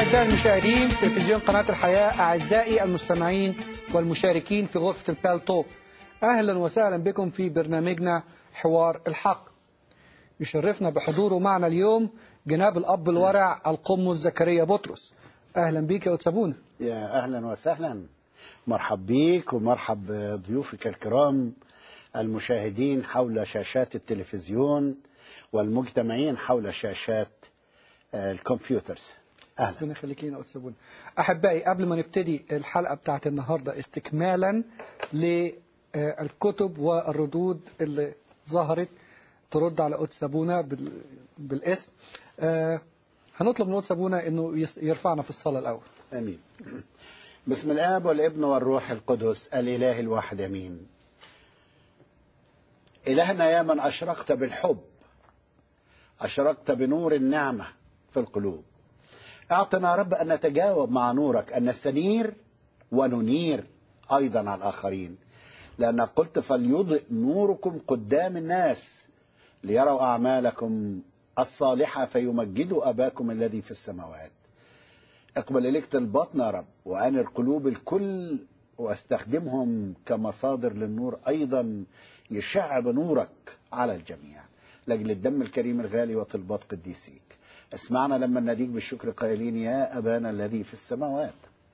أعزائي المشاهدين تلفزيون قناة الحياة أعزائي المستمعين والمشاركين في غرفة البال توك أهلا وسهلا بكم في برنامجنا حوار الحق يشرفنا بحضوره معنا اليوم جناب الأب الورع القمص زكريا بطرس أهلا بك يا وتسابونا يا أهلا وسهلا مرحب بيك ومرحب بضيوفك الكرام المشاهدين حول شاشات التلفزيون والمجتمعين حول شاشات الكمبيوترز أهلا ربنا يخليك لنا وتسابونا أحبائي قبل ما نبتدي الحلقة بتاعت النهاردة استكمالا للكتب والردود اللي ظهرت ترد على قدس أبونا بال... بالاسم آه هنطلب من قدس أبونا أنه يس... يرفعنا في الصلاة الأول امين بسم الاب والابن والروح القدس الاله الواحد امين الهنا يا من اشرقت بالحب اشرقت بنور النعمه في القلوب اعطنا رب ان نتجاوب مع نورك ان نستنير وننير ايضا على الاخرين لانك قلت فليضئ نوركم قدام الناس ليروا اعمالكم الصالحه فيمجدوا اباكم الذي في السماوات اقبل إليك طلباتنا يا رب وأنر قلوب الكل واستخدمهم كمصادر للنور أيضا يشع بنورك على الجميع لأجل الدم الكريم الغالي وطلبات قديسيك اسمعنا لما نديك بالشكر قائلين يا أبانا الذي في السماوات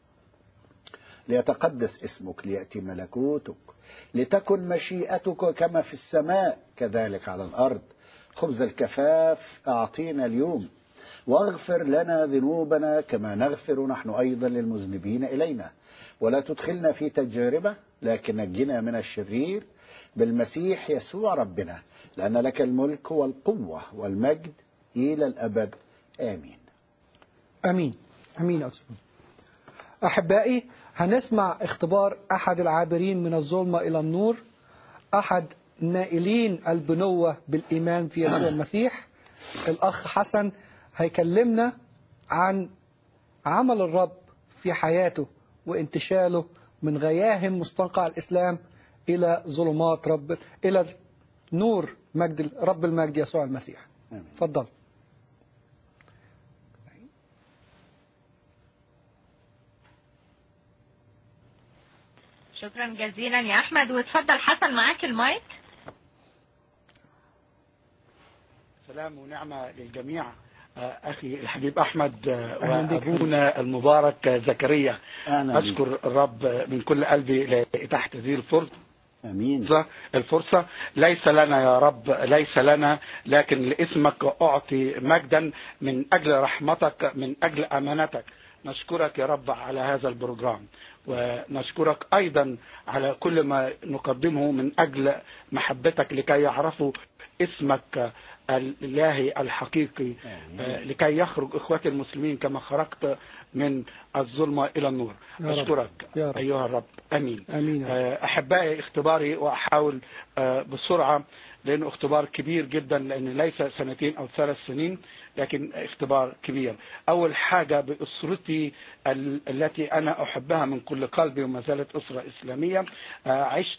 ليتقدس اسمك ليأتي ملكوتك لتكن مشيئتك كما في السماء كذلك على الأرض خبز الكفاف أعطينا اليوم واغفر لنا ذنوبنا كما نغفر نحن أيضا للمذنبين إلينا ولا تدخلنا في تجربة لكن نجنا من الشرير بالمسيح يسوع ربنا لأن لك الملك والقوة والمجد إلى الأبد آمين أمين أمين يا قدس أبونا أحبائي هنسمع اختبار أحد العابرين من الظلمة إلى النور أحد نائلين البنوة بالإيمان في يسوع المسيح الأخ حسن هيكلمنا عن عمل الرب في حياته وانتشاله من غياهم مستنقع الإسلام إلى ظلمات رب إلى نور مجد رب المجد يسوع المسيح آمين. تفضل شكرا جزيلا يا احمد وتفضل حسن معاك المايك سلام ونعمة للجميع آه، أخي الحبيب أحمد آه، أهلا بك. وأبونا المبارك آه، زكريا أهلا بك. أشكر الرب من كل قلبي لإتاحة هذه الفرصة آمين الفرصة ليس لنا يا رب ليس لنا لكن لاسمك أعطي مجدا من أجل رحمتك من أجل أمانتك نشكرك يا رب على هذا البروجرام ونشكرك أيضا على كل ما نقدمه من أجل محبتك لكي يعرفوا اسمك الإلهي الحقيقي آمين. آه، لكي يخرج إخواتي المسلمين كما خرجت من الظلمة إلى النور يا رب. أشكرك يا رب. أيها الرب أمين أمين يا رب. آه، احبائي اختباري واحاول آه، بسرعه لانه اختبار كبير جدا لان ليس سنتين او ثلاث سنين لكن اختبار كبير اول حاجه باسرتي ال- التي انا احبها من كل قلبي وما زالت اسره اسلاميه آه، عشت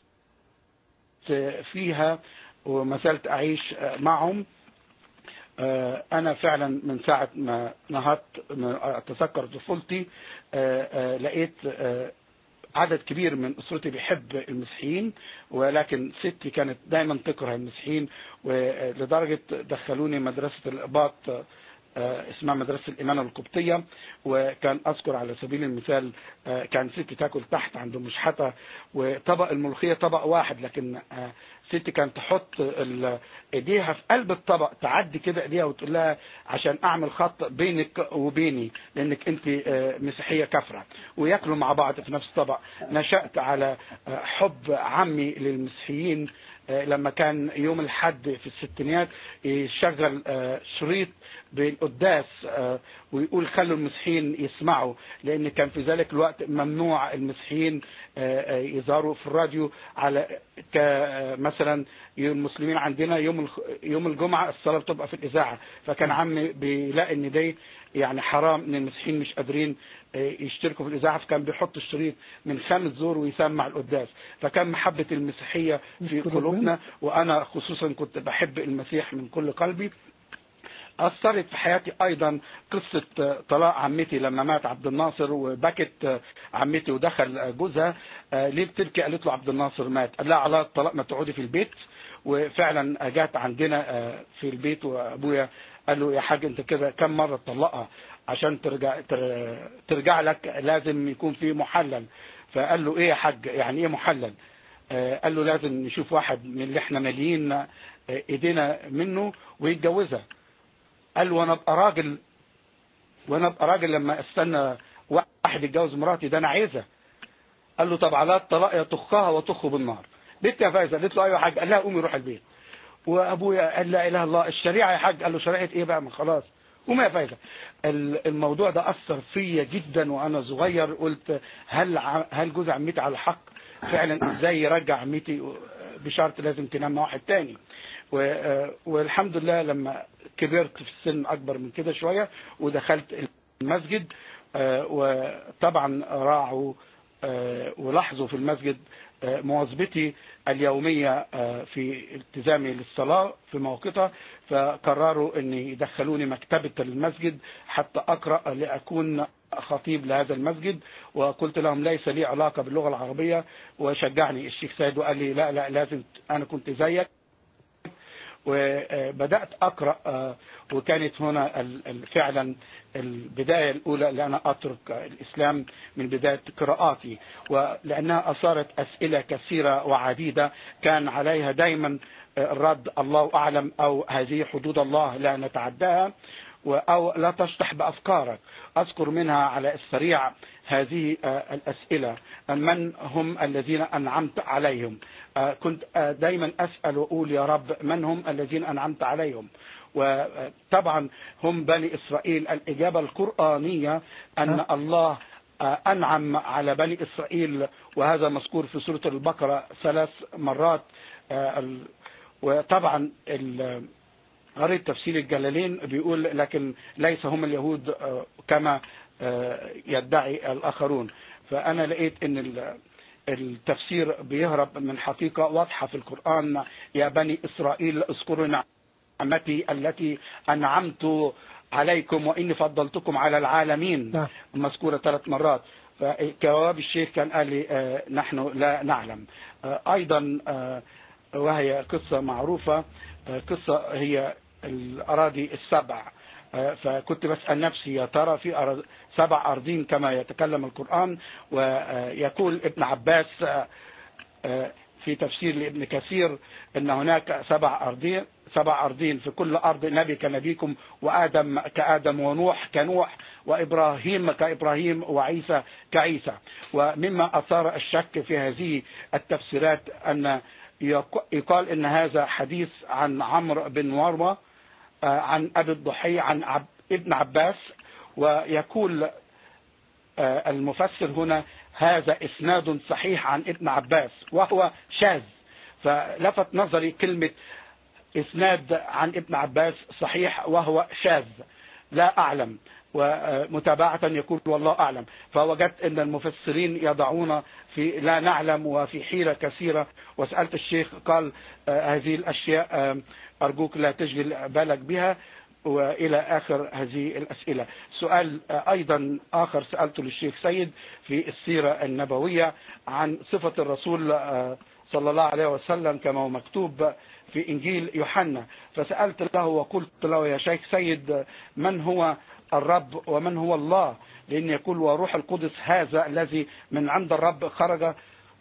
فيها وما زلت اعيش آه، معهم آه، انا فعلا من ساعه ما نهضت ما اتذكر طفولتي آه، آه، لقيت آه، عدد كبير من اسرتي بيحب المسيحيين ولكن ستي كانت دايما تكره المسيحيين ولدرجه دخلوني مدرسه الاباط آه، اسمها مدرسه الايمان القبطيه وكان اذكر على سبيل المثال آه، كان ستي تاكل تحت عند مشحته وطبق الملوخيه طبق واحد لكن آه، ستي كانت تحط ال- ايديها في قلب الطبق تعدي كده ايديها وتقول لها عشان اعمل خط بينك وبيني لانك انت آه، مسيحيه كافره وياكلوا مع بعض في نفس الطبق نشات على آه، حب عمي للمسيحيين آه، لما كان يوم الحد في الستينات يشغل آه، شريط بالقداس آه، ويقول خلوا المسيحيين يسمعوا لان كان في ذلك الوقت ممنوع المسيحيين آه، آه، يظهروا في الراديو على ك- آه، مثلا المسلمين عندنا يوم الخ- يوم الجمعه الصلاه بتبقى في الاذاعه فكان عمي بيلاقي ان دي يعني حرام ان المسيحيين مش قادرين آه، يشتركوا في الاذاعه فكان بيحط الشريط من خامس زور ويسمع القداس فكان محبه المسيحيه في نشكر قلوبنا وانا خصوصا كنت بحب المسيح من كل قلبي أثرت في حياتي أيضا قصة آه، طلاق عمتي لما مات عبد الناصر وبكت آه، عمتي ودخل آه، جوزها آه، ليه بتبكي قالت له عبد الناصر مات قال لها على الطلاق ما تقعدي في البيت وفعلا جات عندنا آه، في البيت وابويا قال له يا حاج انت كده كم مره تطلقها عشان ترجع تر- ترجع لك لازم يكون في محلل فقال له ايه يا حاج يعني ايه محلل آه، قال له لازم نشوف واحد من اللي احنا ماليين آه، ايدينا منه ويتجوزها قال له وانا ابقى راجل وانا ابقى راجل لما استنى واحد يتجوز مراتي ده انا عايزها قال له طب على الطلاق يطخها وطخه بالنار بنت يا فايزه قالت له ايوه يا حاج قال لها قومي روح البيت وابويا قال لا اله الا الله الشريعه يا حاج قال له شريعه ايه بقى ما خلاص قومي يا فايزه ال- الموضوع ده اثر فيا جدا وانا صغير قلت هل ع- هل جوز عمتي على الحق فعلا ازاي يرجع عمتي بشرط لازم تنام مع واحد تاني و- والحمد لله لما كبرت في السن اكبر من كده شويه ودخلت المسجد آه، وطبعا راعوا آه، ولاحظوا في المسجد آه، مواظبتي اليومية آه، في التزامي للصلاة في موقتها فقرروا أن يدخلوني مكتبة المسجد حتى أقرأ لأكون خطيب لهذا المسجد وقلت لهم ليس لي علاقة باللغة العربية وشجعني الشيخ سيد وقال لي لا لا لازم أنا كنت زيك وبدأت أقرأ آه، وكانت هنا ال- ال- فعلا البداية الأولى اللي أنا أترك الإسلام من بداية قراءاتي ولأنها أثارت أسئلة كثيرة وعديدة كان عليها دايما الرد الله أعلم أو هذه حدود الله لا نتعداها و- أو لا تشطح بأفكارك أذكر منها على السريع هذه آه، الأسئلة من هم الذين أنعمت عليهم آه، كنت آه، دايما أسأل وأقول يا رب من هم الذين أنعمت عليهم وطبعا هم بني إسرائيل الإجابة القرآنية أن الله آه، أنعم على بني إسرائيل وهذا مذكور في سورة البقرة ثلاث مرات آه، ال- وطبعا ال- قريت تفسير الجلالين بيقول لكن ليس هم اليهود آه، كما آه، يدعي الآخرون فأنا لقيت أن ال- التفسير بيهرب من حقيقة واضحة في القرآن يا بني إسرائيل اذكروا نعمتي التي أنعمت عليكم وإني فضلتكم على العالمين نعم. مذكورة ثلاث مرات فجواب الشيخ كان قال لي آه، نحن لا نعلم آه، أيضا آه، وهي قصة معروفة آه، قصة هي الأراضي السبع آه، فكنت بسأل نفسي يا ترى في أرض سبع أرضين كما يتكلم القرآن ويقول ابن عباس آه، آه، في تفسير لابن كثير ان هناك سبع ارضين سبع ارضين في كل ارض نبي كنبيكم وادم كادم ونوح كنوح وابراهيم كابراهيم وعيسى كعيسى ومما اثار الشك في هذه التفسيرات ان يق- يقال ان هذا حديث عن عمرو بن مروه آه، عن ابي الضحي عن عب ابن عباس ويقول آه، المفسر هنا هذا اسناد صحيح عن ابن عباس وهو شاذ فلفت نظري كلمة اسناد عن ابن عباس صحيح وهو شاذ لا اعلم ومتابعة يقول والله اعلم فوجدت ان المفسرين يضعون في لا نعلم وفي حيرة كثيرة وسألت الشيخ قال آه، هذه الاشياء آه، ارجوك لا تشغل بالك بها والى اخر هذه الاسئله. سؤال ايضا اخر سالته للشيخ سيد في السيره النبويه عن صفه الرسول آه، صلى الله عليه وسلم كما هو مكتوب في انجيل يوحنا فسالت له وقلت له يا شيخ سيد من هو الرب ومن هو الله؟ لان يقول وروح القدس هذا الذي من عند الرب خرج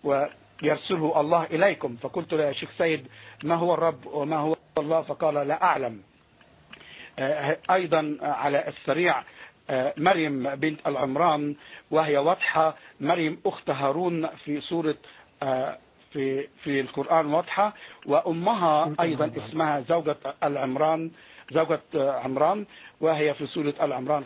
ويرسله الله اليكم فقلت له يا شيخ سيد ما هو الرب وما هو الله فقال لا اعلم. آه، ايضا على السريع آه، مريم بنت العمران وهي واضحه مريم اخت هارون في سوره آه، في في القران واضحه وامها ايضا اسمها زوجة العمران زوجة آه، عمران وهي في سوره العمران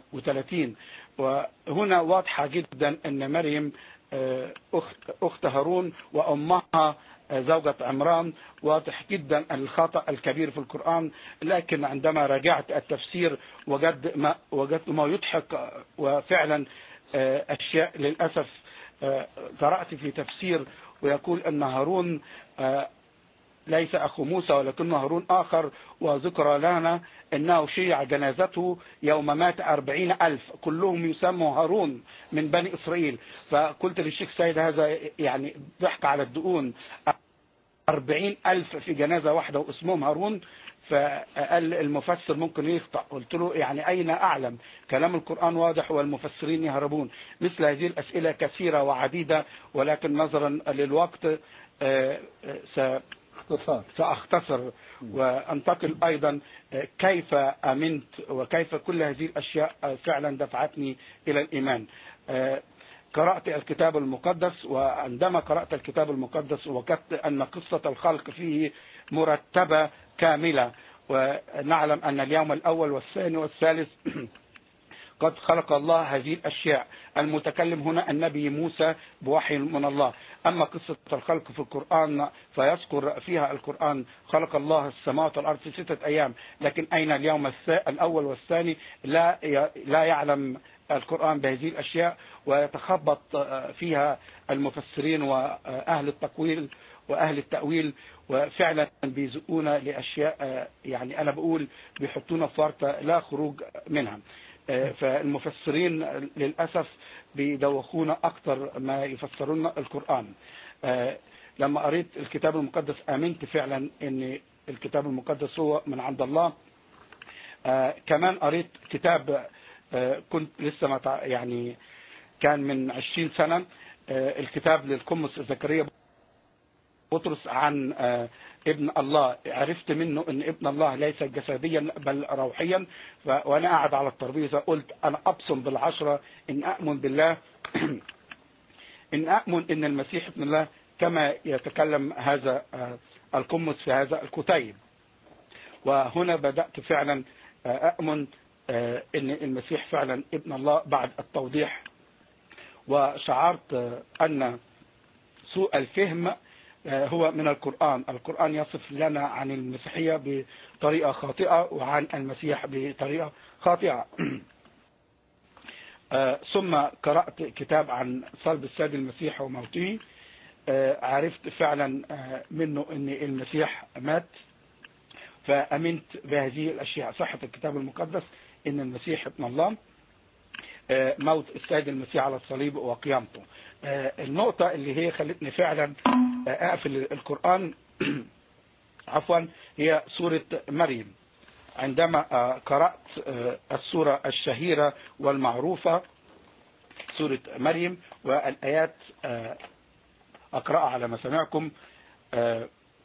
35 وهنا واضحه جدا ان مريم آه، اخت اخت هارون وامها زوجة عمران واضح جدا الخطأ الكبير في القرآن لكن عندما راجعت التفسير وجد ما وجدت ما يضحك وفعلا آه، أشياء للأسف آه، قرأت في تفسير ويقول أن هارون آه، ليس أخو موسى ولكنه هارون آخر وذكر لنا أنه شيع جنازته يوم مات أربعين ألف كلهم يسموا هارون من بني إسرائيل فقلت للشيخ سيد هذا يعني ضحك على الدقون أربعين ألف في جنازة واحدة واسمهم هارون فقال المفسر ممكن يخطأ قلت له يعني أين أعلم كلام القرآن واضح والمفسرين يهربون مثل هذه الأسئلة كثيرة وعديدة ولكن نظرا للوقت آه، آه، س- اختصار سأختصر وأنتقل أيضا كيف أمنت وكيف كل هذه الأشياء فعلا دفعتني إلى الإيمان قرأت الكتاب المقدس وعندما قرأت الكتاب المقدس وجدت أن قصة الخلق فيه مرتبة كاملة ونعلم أن اليوم الأول والثاني والثالث قد خلق الله هذه الأشياء المتكلم هنا النبي موسى بوحي من الله أما قصة الخلق في القرآن فيذكر فيها القرآن خلق الله السماوات والأرض في ستة أيام لكن أين اليوم الث- الأول والثاني لا ي- لا يعلم القرآن بهذه الأشياء ويتخبط آه، فيها المفسرين وأهل التقويل وأهل التأويل وفعلا بيزقونا لأشياء آه، يعني أنا بقول بيحطونا في ورطة لا خروج منها آه، فالمفسرين للأسف بيدوخونا أكتر ما يفسرون القرآن آه، لما قريت الكتاب المقدس آمنت فعلا أن الكتاب المقدس هو من عند الله آه، كمان قريت كتاب آه، كنت لسه ما تع- يعني كان من 20 سنة آه، الكتاب للقمص زكريا بطرس عن آه، ابن الله عرفت منه ان ابن الله ليس جسديا بل روحيا ف- وانا قاعد على الترابيزه قلت انا ابصم بالعشره ان اؤمن بالله ان اؤمن ان المسيح ابن الله كما يتكلم هذا آه، القمص في هذا الكتيب وهنا بدات فعلا آه، اؤمن آه، ان المسيح فعلا ابن الله بعد التوضيح وشعرت آه، ان سوء الفهم آه، هو من القرآن القرآن يصف لنا عن المسيحية بطريقة خاطئة وعن المسيح بطريقة خاطئة آه، ثم قرأت كتاب عن صلب السيد المسيح وموته آه، عرفت فعلا آه، منه ان المسيح مات فأمنت بهذه الأشياء صحة الكتاب المقدس ان المسيح ابن الله آه، موت السيد المسيح على الصليب وقيامته آه، النقطة اللي هي خلتني فعلا آه، أقفل القرآن عفوا هي سورة مريم عندما آه، قرأت آه، السورة الشهيرة والمعروفة سورة مريم والآيات آه، أقرأها على مسامعكم آه،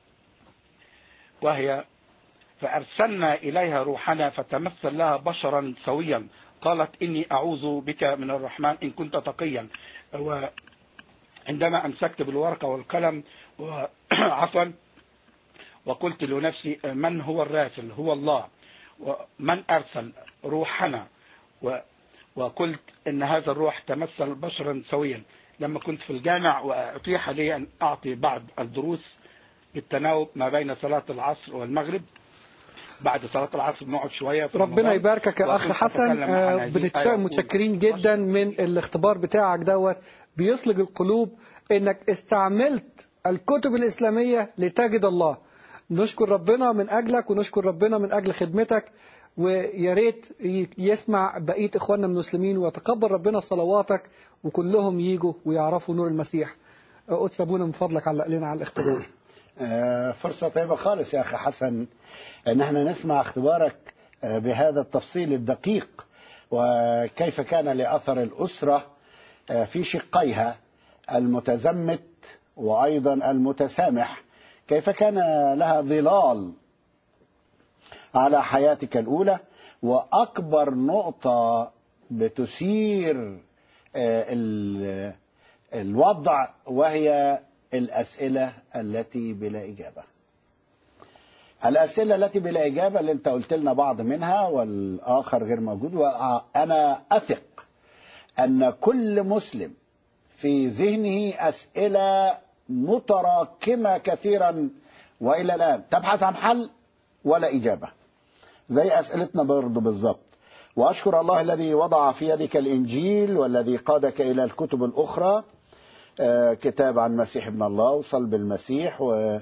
وهي فأرسلنا إليها روحنا فتمثل لها بشرا سويا قالت إني أعوذ بك من الرحمن إن كنت تقيا وعندما أمسكت بالورقة والقلم وعفوا وقلت لنفسي من هو الراسل هو الله ومن أرسل روحنا و وقلت إن هذا الروح تمثل بشرا سويا لما كنت في الجامع وأتيح لي أن أعطي بعض الدروس بالتناوب ما بين صلاة العصر والمغرب بعد صلاة العصر بنقعد شوية في ربنا رمضان. يباركك يا أخ وكنت حسن أتكلم عن آه، هذه بنتشا- الآية. متشكرين جدا من الاختبار بتاعك دوت بيصلج القلوب انك استعملت الكتب الإسلامية لتجد الله نشكر ربنا من أجلك ونشكر ربنا من أجل خدمتك ويا ريت ي- يسمع بقية إخواننا المسلمين ويتقبل ربنا صلواتك وكلهم يجوا ويعرفوا نور المسيح آه، قدس أبونا من فضلك علق لنا على الاختبار آه، فرصة طيبة خالص يا أخي حسن أن احنا نسمع اختبارك آه، بهذا التفصيل الدقيق وكيف كان لأثر الأسرة آه، في شقيها المتزمت وأيضا المتسامح كيف كان لها ظلال على حياتك الأولى وأكبر نقطة بتثير آه، ال- الوضع وهي الأسئلة التي بلا إجابة الأسئلة التي بلا إجابة اللي أنت قلت لنا بعض منها والآخر غير موجود وأنا أثق أن كل مسلم في ذهنه أسئلة متراكمة كثيرا وإلى الآن تبحث عن حل ولا إجابة زي أسئلتنا برضو بالضبط وأشكر الله الذي وضع في يدك الإنجيل والذي قادك إلى الكتب الأخرى آه، كتاب عن مسيح ابن الله وصلب المسيح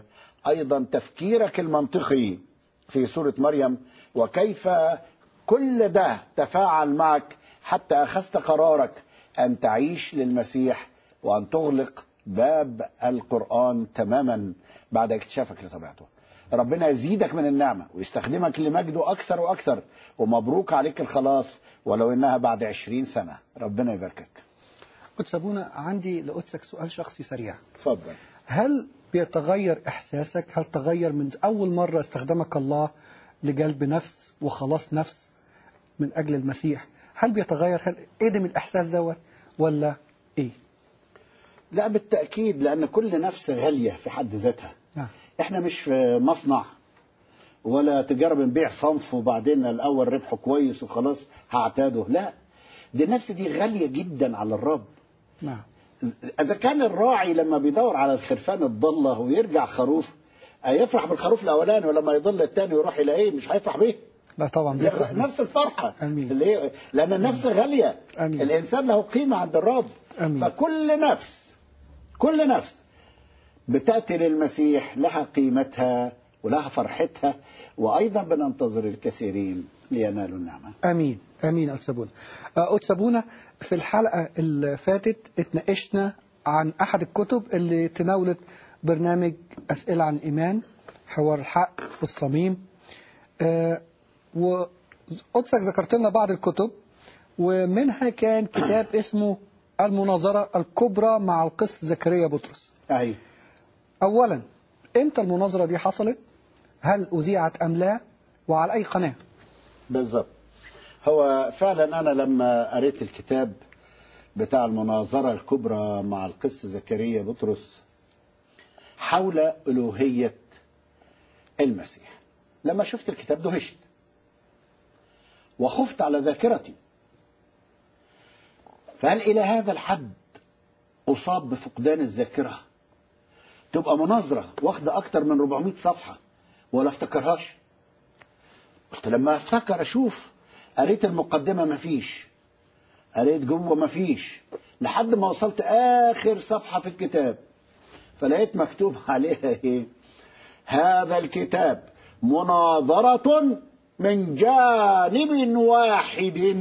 أيضا تفكيرك المنطقي في سورة مريم وكيف كل ده تفاعل معك حتى أخذت قرارك أن تعيش للمسيح وأن تغلق باب القرآن تماما بعد اكتشافك لطبيعته ربنا يزيدك من النعمة ويستخدمك لمجده أكثر وأكثر ومبروك عليك الخلاص ولو إنها بعد عشرين سنة ربنا يباركك قدس أبونا عندي لقدسك سؤال شخصي سريع تفضل هل بيتغير إحساسك هل تغير من أول مرة استخدمك الله لجلب نفس وخلاص نفس من أجل المسيح هل بيتغير هل قدم الإحساس دوت ولا إيه لا بالتأكيد لأن كل نفس غالية في حد ذاتها نعم احنا مش في مصنع ولا تجارة بنبيع صنف وبعدين الأول ربحه كويس وخلاص هعتاده لا دي النفس دي غالية جدا على الرب نعم إذا كان الراعي لما بيدور على الخرفان الضالة ويرجع خروف هيفرح بالخروف الأولاني ولما يضل الثاني ويروح يلاقيه مش هيفرح بيه لا طبعا بيفرح لا، نفس الفرحة أمين. اللي هي لأن النفس غالية أمين. الإنسان له قيمة عند الرب أمين. فكل نفس كل نفس بتأتي للمسيح لها قيمتها ولها فرحتها وأيضا بننتظر الكثيرين لينالوا النعمة امين امين يا أستاذ بونا آه، أستاذ بونا في الحلقه اللي فاتت اتناقشنا عن احد الكتب اللي تناولت برنامج اسئله عن الايمان حوار الحق في الصميم آه، وقدسك ذكرت لنا بعض الكتب ومنها كان كتاب اسمه المناظره الكبرى مع القس زكريا بطرس أي اولا امتى المناظره دي حصلت هل اذيعت ام لا وعلى اي قناه بالظبط هو فعلا أنا لما قريت الكتاب بتاع المناظرة الكبرى مع القس زكريا بطرس حول ألوهية المسيح لما شفت الكتاب دهشت وخفت على ذاكرتي فهل إلى هذا الحد أصاب بفقدان الذاكرة تبقى مناظرة واخدة أكتر من 400 صفحة ولا افتكرهاش قلت لما افتكر أشوف قريت المقدمة مفيش قريت جوه مفيش لحد ما وصلت آخر صفحة في الكتاب فلقيت مكتوب عليها إيه هذا الكتاب مناظرة من جانب واحد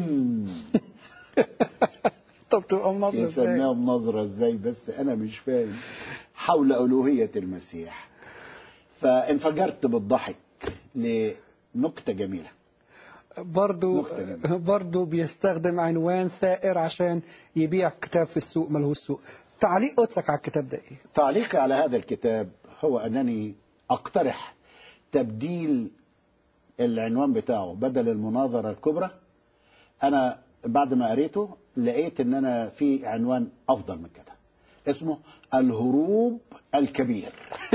طب تبقى مناظره ازاي يسميها مناظرة ازاي بس انا مش فاهم حول ألوهية المسيح فانفجرت بالضحك لنكتة جميلة برضو نقطة جميلة. برضو بيستخدم عنوان ثائر عشان يبيع كتاب في السوق ملهوش سوق تعليق قدسك على الكتاب ده ايه تعليقي على هذا الكتاب هو أنني أقترح تبديل العنوان بتاعه بدل المناظرة الكبرى أنا بعد ما قريته لقيت أن أنا في عنوان أفضل من كده اسمه الهروب الكبير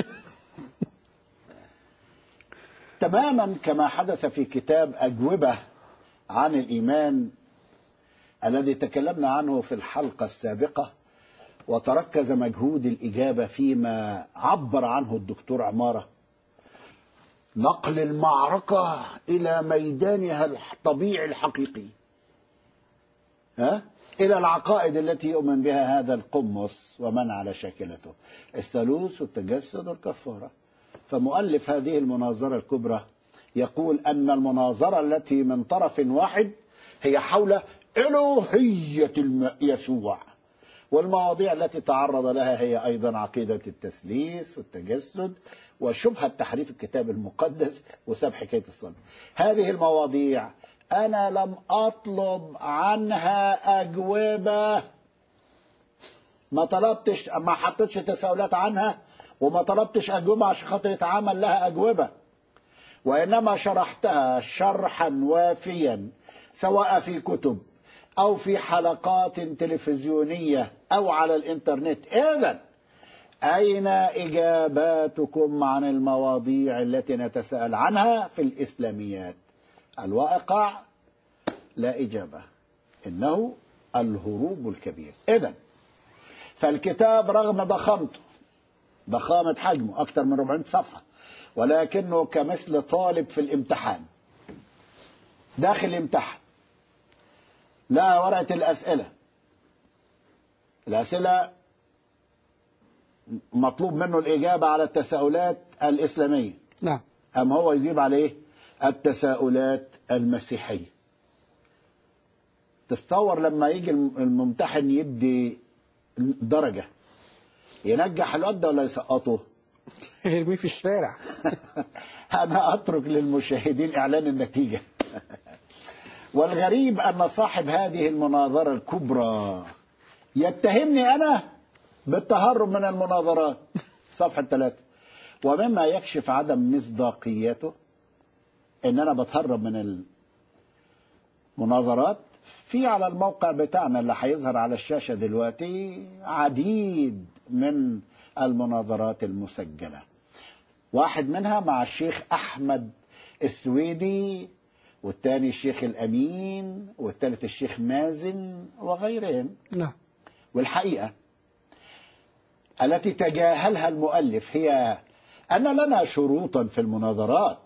تماما كما حدث في كتاب أجوبة عن الإيمان الذي تكلمنا عنه في الحلقة السابقة وتركز مجهود الإجابة فيما عبر عنه الدكتور عمارة نقل المعركة إلى ميدانها الطبيعي الحقيقي ها؟ إلى العقائد التي يؤمن بها هذا القمص ومن على شاكلته الثالوث والتجسد والكفارة فمؤلف هذه المناظرة الكبرى يقول أن المناظرة التي من طرف واحد هي حول ألوهية الم- يسوع والمواضيع التي تعرض لها هي أيضا عقيدة التثليث والتجسد وشبهة تحريف الكتاب المقدس وساب حكاية الصلب هذه المواضيع أنا لم أطلب عنها أجوبة ما طلبتش ما حطيتش تساؤلات عنها وما طلبتش أجوبة عشان خاطر يتعمل لها أجوبة وإنما شرحتها شرحا وافيا سواء في كتب أو في حلقات تلفزيونية أو على الإنترنت إذا أين إجاباتكم عن المواضيع التي نتساءل عنها في الإسلاميات الواقع لا إجابة إنه الهروب الكبير إذا فالكتاب رغم ضخامته ضخامة حجمه أكثر من 400 صفحة ولكنه كمثل طالب في الامتحان داخل يمتحن لا ورقة الأسئلة الأسئلة مطلوب منه الإجابة على التساؤلات الإسلامية نعم أم هو يجيب عليه التساؤلات المسيحية تتصور لما يجي الممتحن يدي درجة ينجح الواد ده ولا يسقطه يرميه في الشارع أنا أترك للمشاهدين إعلان النتيجة والغريب أن صاحب هذه المناظرة الكبرى يتهمني أنا بالتهرب من المناظرات صفحة ثلاثة ومما يكشف عدم مصداقيته ان انا بتهرب من المناظرات في على الموقع بتاعنا اللي هيظهر على الشاشة دلوقتي عديد من المناظرات المسجلة واحد منها مع الشيخ أحمد السويدي والتاني الشيخ الأمين والثالث الشيخ مازن وغيرهم نعم والحقيقة التي تجاهلها المؤلف هي أن لنا شروطا في المناظرات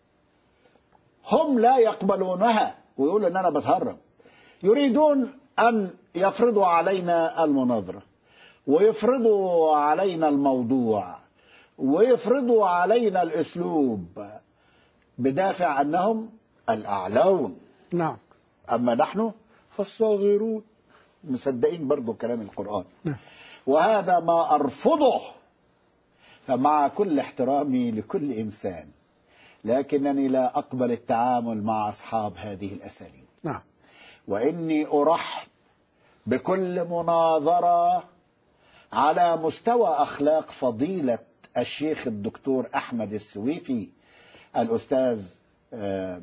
هم لا يقبلونها ويقولوا أن أنا بتهرب يريدون أن يفرضوا علينا المناظرة ويفرضوا علينا الموضوع ويفرضوا علينا الأسلوب بدافع أنهم الأعلون نعم أما نحن فالصاغرون مصدقين برضو كلام القرآن نعم وهذا ما أرفضه فمع كل احترامي لكل إنسان لكنني لا أقبل التعامل مع أصحاب هذه الأساليب نعم وإني أرحب بكل مناظرة على مستوى أخلاق فضيلة الشيخ الدكتور أحمد السويفي الأستاذ آه،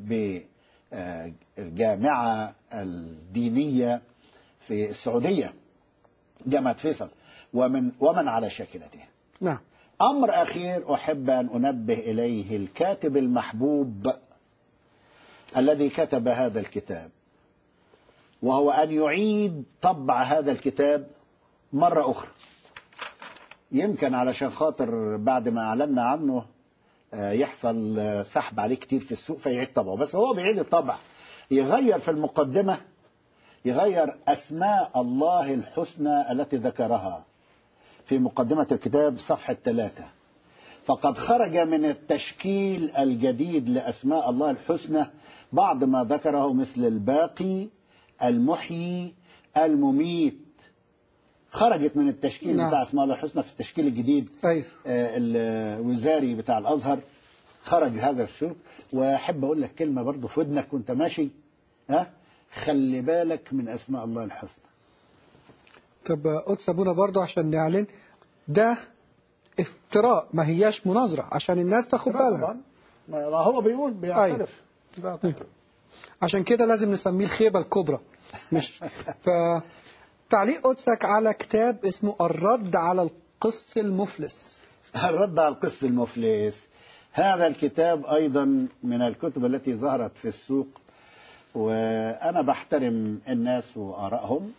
بالجامعة الدينية في السعودية جامعة فيصل ومن ومن على شاكلته نعم أمر أخير أحب أن أنبه إليه الكاتب المحبوب الذي كتب هذا الكتاب وهو أن يعيد طبع هذا الكتاب مرة أخرى يمكن علشان خاطر بعد ما أعلنا عنه آه، يحصل آه، سحب عليه كتير في السوق فيعيد طبعه بس هو بيعيد الطبع يغير في المقدمة يغير أسماء الله الحسنى التي ذكرها في مقدمة الكتاب صفحة ثلاثة فقد خرج من التشكيل الجديد لأسماء الله الحسنى بعض ما ذكره مثل الباقي المحيي المميت خرجت من التشكيل نعم. بتاع اسماء الله الحسنى في التشكيل الجديد أيوه آه، الوزاري بتاع الازهر خرج هذا الشوف واحب اقول لك كلمه برضه في ودنك وانت ماشي ها خلي بالك من اسماء الله الحسنى طب قدس أبونا برضو عشان نعلن ده افتراء ما هياش مناظرة عشان الناس تاخد بالها طبعا ما ما هو بيقول بيعترف عشان كده لازم نسميه الخيبة الكبرى مش ف تعليق قدسك على كتاب اسمه الرد على القس المفلس الرد على القس المفلس هذا الكتاب ايضا من الكتب التي ظهرت في السوق وانا بحترم الناس وارائهم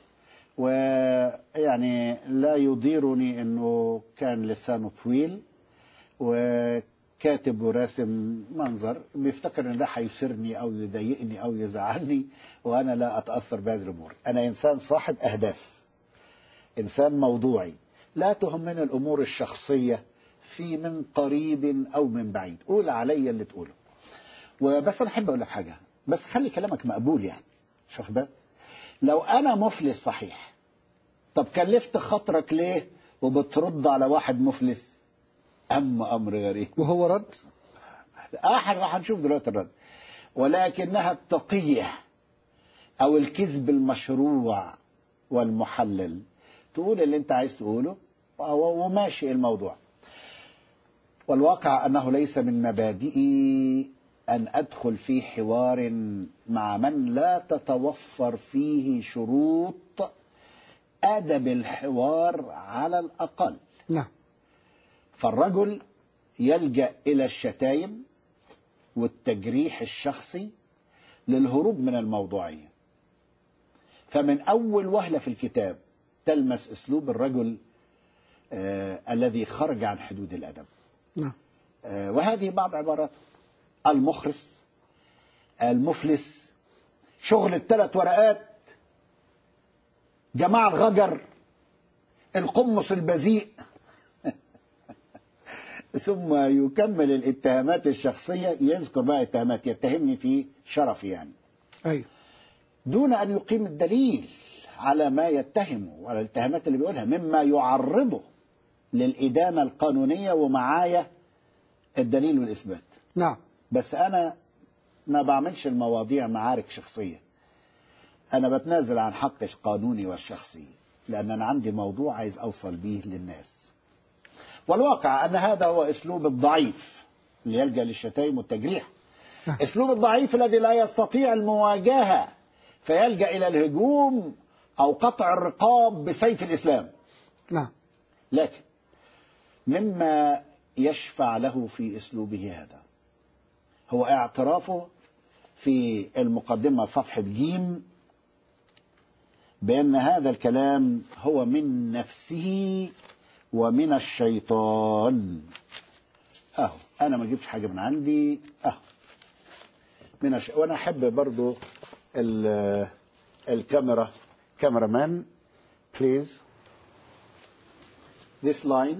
ويعني لا يضيرني انه كان لسانه طويل وكاتب وراسم منظر بيفتكر ان ده هيسرني او يضايقني او يزعلني وانا لا اتاثر بهذه الامور انا انسان صاحب اهداف انسان موضوعي لا تهمني الامور الشخصيه في من قريب او من بعيد قول عليا اللي تقوله وبس انا احب اقول لك حاجه بس خلي كلامك مقبول يعني مش واخد بالك لو انا مفلس صحيح طب كلفت خاطرك ليه وبترد على واحد مفلس أم أمر غريب وهو رد احد راح نشوف دلوقتي الرد ولكنها التقية أو الكذب المشروع والمحلل تقول اللي أنت عايز تقوله و- وماشي الموضوع والواقع أنه ليس من مبادئي أن أدخل في حوار مع من لا تتوفر فيه شروط أدب الحوار على الأقل نعم فالرجل يلجأ إلى الشتايم والتجريح الشخصي للهروب من الموضوعية فمن أول وهلة في الكتاب تلمس أسلوب الرجل آه الذي خرج عن حدود الأدب نعم آه وهذه بعض عباراته المخرس المفلس شغل الثلاث ورقات جماعة الغجر القمص البذيء ثم يكمل الاتهامات الشخصية يذكر بقى اتهامات يتهمني في شرفي يعني أيوه دون أن يقيم الدليل على ما يتهمه وعلى الاتهامات اللي بيقولها مما يعرضه للإدانة القانونية ومعايا الدليل والإثبات نعم بس أنا ما بعملش المواضيع معارك شخصية أنا بتنازل عن حقي القانوني والشخصي لأن أنا عندي موضوع عايز أوصل بيه للناس والواقع أن هذا هو أسلوب الضعيف اللي يلجأ للشتائم والتجريح نعم. أسلوب الضعيف الذي لا يستطيع المواجهة فيلجأ إلى الهجوم أو قطع الرقاب بسيف الإسلام نعم لكن مما يشفع له في اسلوبه هذا هو اعترافه في المقدمه صفحه جيم بان هذا الكلام هو من نفسه ومن الشيطان اهو انا ما جبتش حاجه من عندي اهو من الش... وانا احب برضو ال... الكاميرا كاميرا مان بليز this line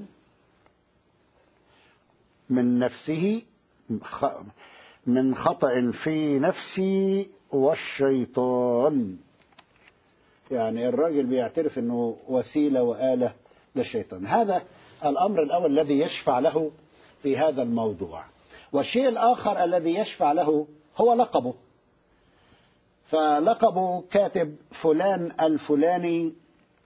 من نفسه خ- من خطأ في نفسي والشيطان يعني الراجل بيعترف انه وسيلة وآلة للشيطان هذا الأمر الأول الذي يشفع له في هذا الموضوع والشيء الآخر الذي يشفع له هو لقبه فلقبه كاتب فلان الفلاني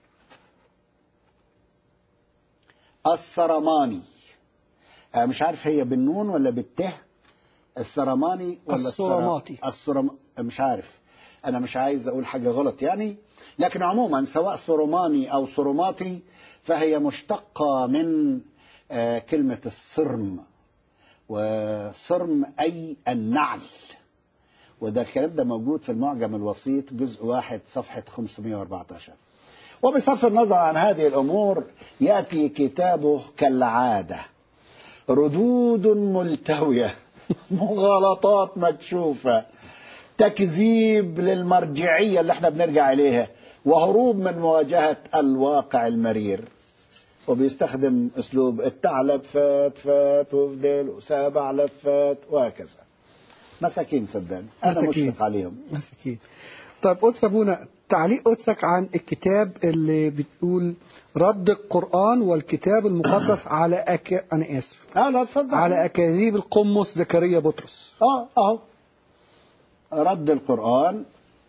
السرماني أنا مش عارف هي بالنون ولا بالته السرماني ولا السر- السرماطي. السرم مش عارف انا مش عايز اقول حاجه غلط يعني لكن عموما سواء سرماني او سرماطي فهي مشتقه من آه، كلمه الصرم وصرم اي النعل وده الكلام ده موجود في المعجم الوسيط جزء واحد صفحه 514 وبصرف النظر عن هذه الامور ياتي كتابه كالعاده ردود ملتويه مغالطات مكشوفه تكذيب للمرجعيه اللي احنا بنرجع اليها وهروب من مواجهه الواقع المرير وبيستخدم اسلوب الثعلب فات فات وفضل وسابع لفات وهكذا مساكين صدقني انا مساكين. مشفق عليهم مساكين طيب قدس أبونا تعليق قدسك عن الكتاب اللي بتقول رد القرآن والكتاب المقدس على أك... أنا آسف اه لا اتفضل على أكاذيب القمص زكريا بطرس اه اهو رد القرآن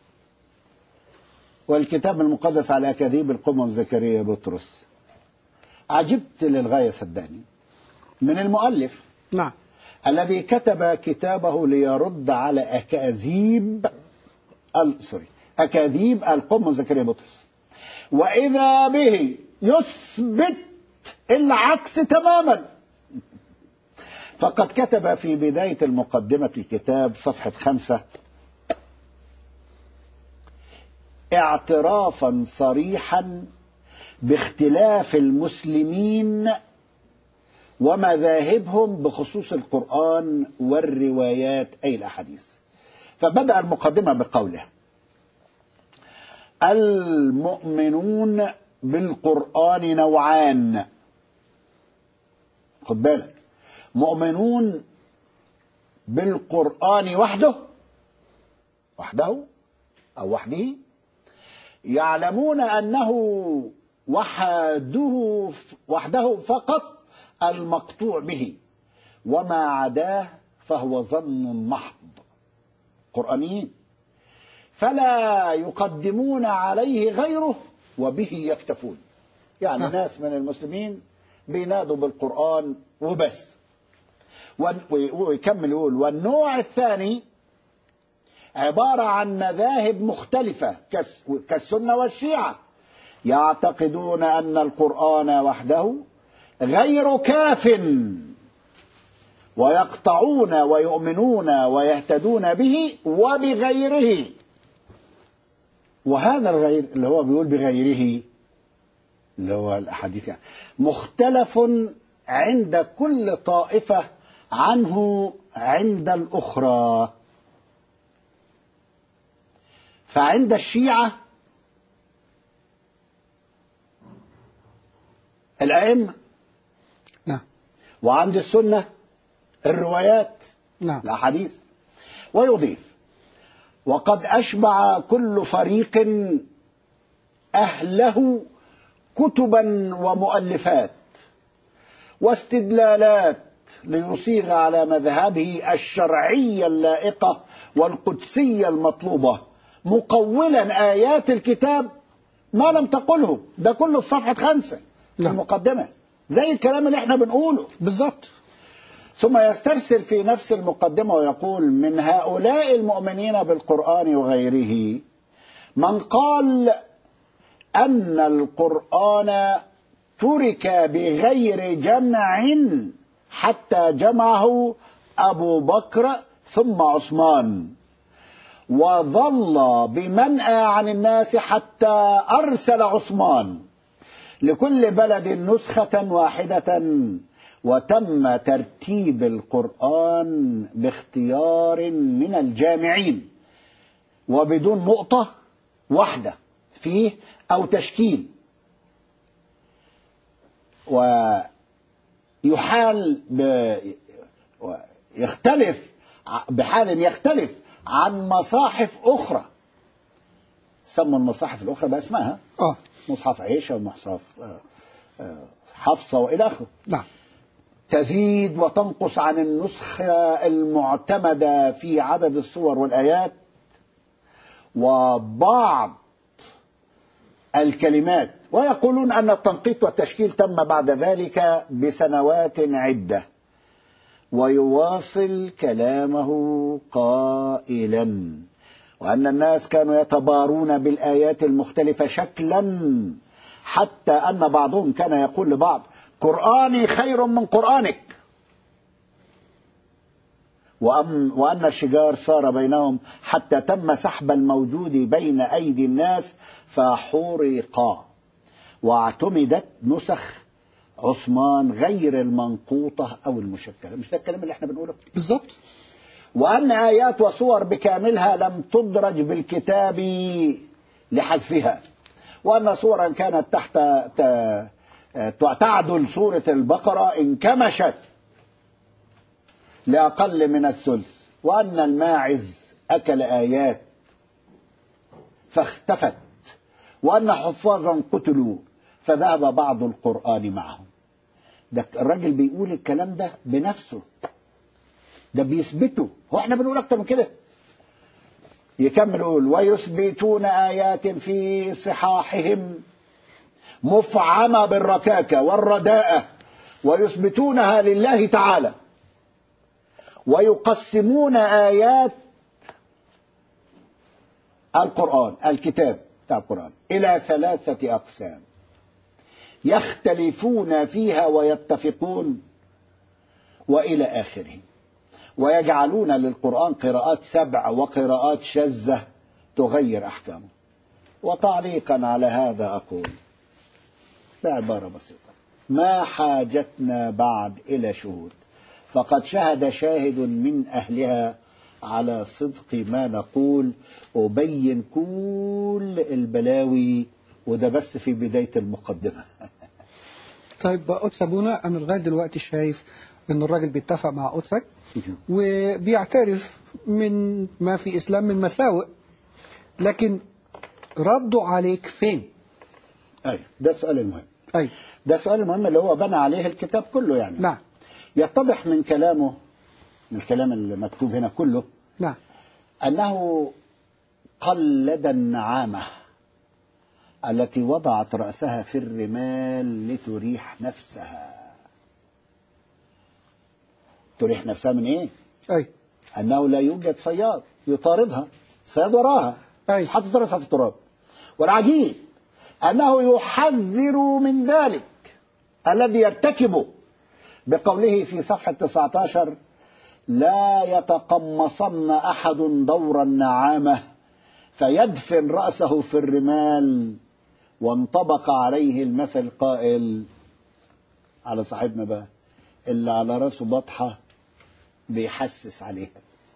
والكتاب المقدس على أكاذيب القمص زكريا بطرس عجبت للغاية صدقني من المؤلف نعم الذي كتب كتابه ليرد على أكاذيب ال... سوري أكاذيب القمص زكريا بطرس وإذا به يثبت العكس تماما فقد كتب في بداية المقدمة الكتاب صفحة خمسة اعترافا صريحا باختلاف المسلمين ومذاهبهم بخصوص القرآن والروايات أي الأحاديث فبدأ المقدمة بقوله المؤمنون بالقرآن نوعان خد بالك مؤمنون بالقرآن وحده وحده أو وحده يعلمون أنه وحده وحده فقط المقطوع به وما عداه فهو ظن محض قرآنيين فلا يقدمون عليه غيره وبه يكتفون يعني نعم. ناس من المسلمين بينادوا بالقرآن وبس ون- وي- ويكمل يقول والنوع الثاني عبارة عن مذاهب مختلفة كالس- كالسنة والشيعة يعتقدون أن القرآن وحده غير كاف ويقطعون ويؤمنون ويهتدون به وبغيره وهذا الغير اللي هو بيقول بغيره اللي هو الأحاديث يعني مختلف عند كل طائفة عنه عند الأخرى فعند الشيعة الأئمة نعم وعند السنة الروايات نعم الأحاديث ويضيف وقد أشبع كل فريق أهله كتبا ومؤلفات واستدلالات ليصيغ على مذهبه الشرعية اللائقة والقدسية المطلوبة مقولا آيات الكتاب ما لم تقله ده كله في صفحة خمسة في نعم. المقدمة زي الكلام اللي احنا بنقوله بالضبط ثم يسترسل في نفس المقدمة ويقول من هؤلاء المؤمنين بالقرآن وغيره من قال أن القرآن ترك بغير جمع حتى جمعه أبو بكر ثم عثمان وظل بمنأى عن الناس حتى أرسل عثمان لكل بلد نسخة واحدة وتم ترتيب القرآن باختيار من الجامعين وبدون نقطة واحدة فيه أو تشكيل ويحال ب... يختلف بحال يختلف عن مصاحف أخرى سموا المصاحف الأخرى بأسمائها اه مصحف عيشة ومصحف آه، آه، حفصة وإلى آخره نعم تزيد وتنقص عن النسخة المعتمدة في عدد الصور والآيات وبعض الكلمات ويقولون أن التنقيط والتشكيل تم بعد ذلك بسنوات عدة ويواصل كلامه قائلا وأن الناس كانوا يتبارون بالآيات المختلفة شكلا حتى أن بعضهم كان يقول لبعض قرآني خير من قرآنك وأم وأن الشجار صار بينهم حتى تم سحب الموجود بين أيدي الناس فحرق واعتمدت نسخ عثمان غير المنقوطة أو المشكلة مش ده الكلام اللي احنا بنقوله بالضبط وأن آيات وصور بكاملها لم تدرج بالكتاب لحذفها وأن صورا كانت تحت ت- تعدل سورة البقرة انكمشت لأقل من الثلث وأن الماعز أكل آيات فاختفت وأن حفاظا قتلوا فذهب بعض القرآن معهم ده الراجل بيقول الكلام ده بنفسه ده بيثبته هو احنا بنقول اكتر من كده يكمل يقول ويثبتون آيات في صحاحهم مفعمة بالركاكة والرداءة ويثبتونها لله تعالى ويقسمون آيات القرآن الكتاب بتاع القرآن إلى ثلاثة أقسام يختلفون فيها ويتفقون وإلى آخره ويجعلون للقرآن قراءات سبع وقراءات شاذة تغير أحكامه وتعليقا على هذا أقول بعبارة بسيطة ما حاجتنا بعد إلى شهود فقد شهد شاهد من أهلها على صدق ما نقول أبين كل البلاوي وده بس في بداية المقدمة طيب قدس أبونا أنا لغاية دلوقتي شايف إن الراجل بيتفق مع قدسك وبيعترف من ما في إسلام من مساوئ لكن ردوا عليك فين؟ أي ده السؤال المهم أي ده السؤال المهم اللي هو بنى عليه الكتاب كله يعني نعم يتضح من كلامه من الكلام اللي مكتوب هنا كله نعم أنه قلد النعامة التي وضعت رأسها في الرمال لتريح نفسها تريح نفسها من إيه؟ أي أنه لا يوجد صياد يطاردها صياد وراها أي. حاطط رأسها في التراب والعجيب أنه يحذر من ذلك الذي يرتكبه بقوله في صفحة 19 لا يتقمصن أحد دور النعامة فيدفن رأسه في الرمال وانطبق عليه المثل القائل على صاحبنا بقى اللي على راسه بطحة بيحسس عليها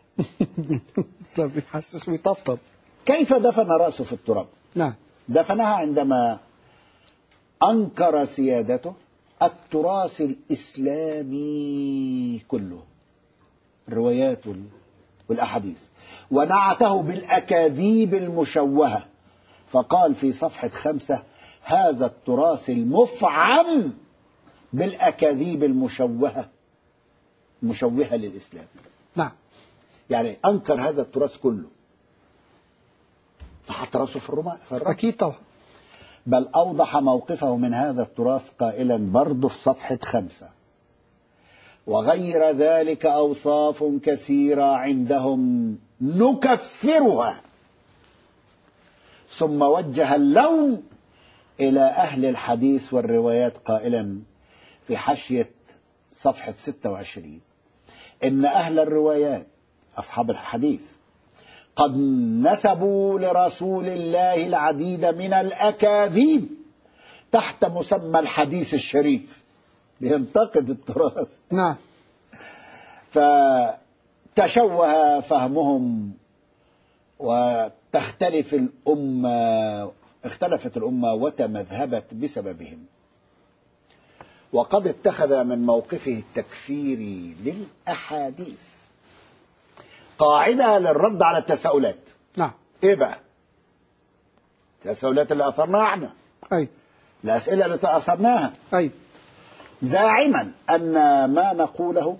طب يحسس ويطبطب كيف دفن رأسه في التراب نعم دفنها عندما أنكر سيادته التراث الإسلامي كله الروايات وال- والأحاديث ونعته بالأكاذيب المشوهة فقال في صفحة خمسة هذا التراث المفعم بالأكاذيب المشوهة مشوهة للإسلام نعم يعني أنكر هذا التراث كله فحط راسه في الرماء في الرمل. أكيد طبعا بل أوضح موقفه من هذا التراث قائلا برضه في صفحة خمسة وغير ذلك أوصاف كثيرة عندهم نكفرها ثم وجه اللوم إلى أهل الحديث والروايات قائلا في حاشية صفحة 26 إن أهل الروايات أصحاب الحديث قد نسبوا لرسول الله العديد من الأكاذيب تحت مسمى الحديث الشريف بينتقد التراث نعم فتشوه فهمهم وتختلف الأمة اختلفت الأمة وتمذهبت بسببهم وقد اتخذ من موقفه التكفيري للأحاديث قاعدة للرد على التساؤلات نعم ايه بقى التساؤلات اللي اثرناها احنا أي الاسئله اللي اثرناها أي زاعما ان ما نقوله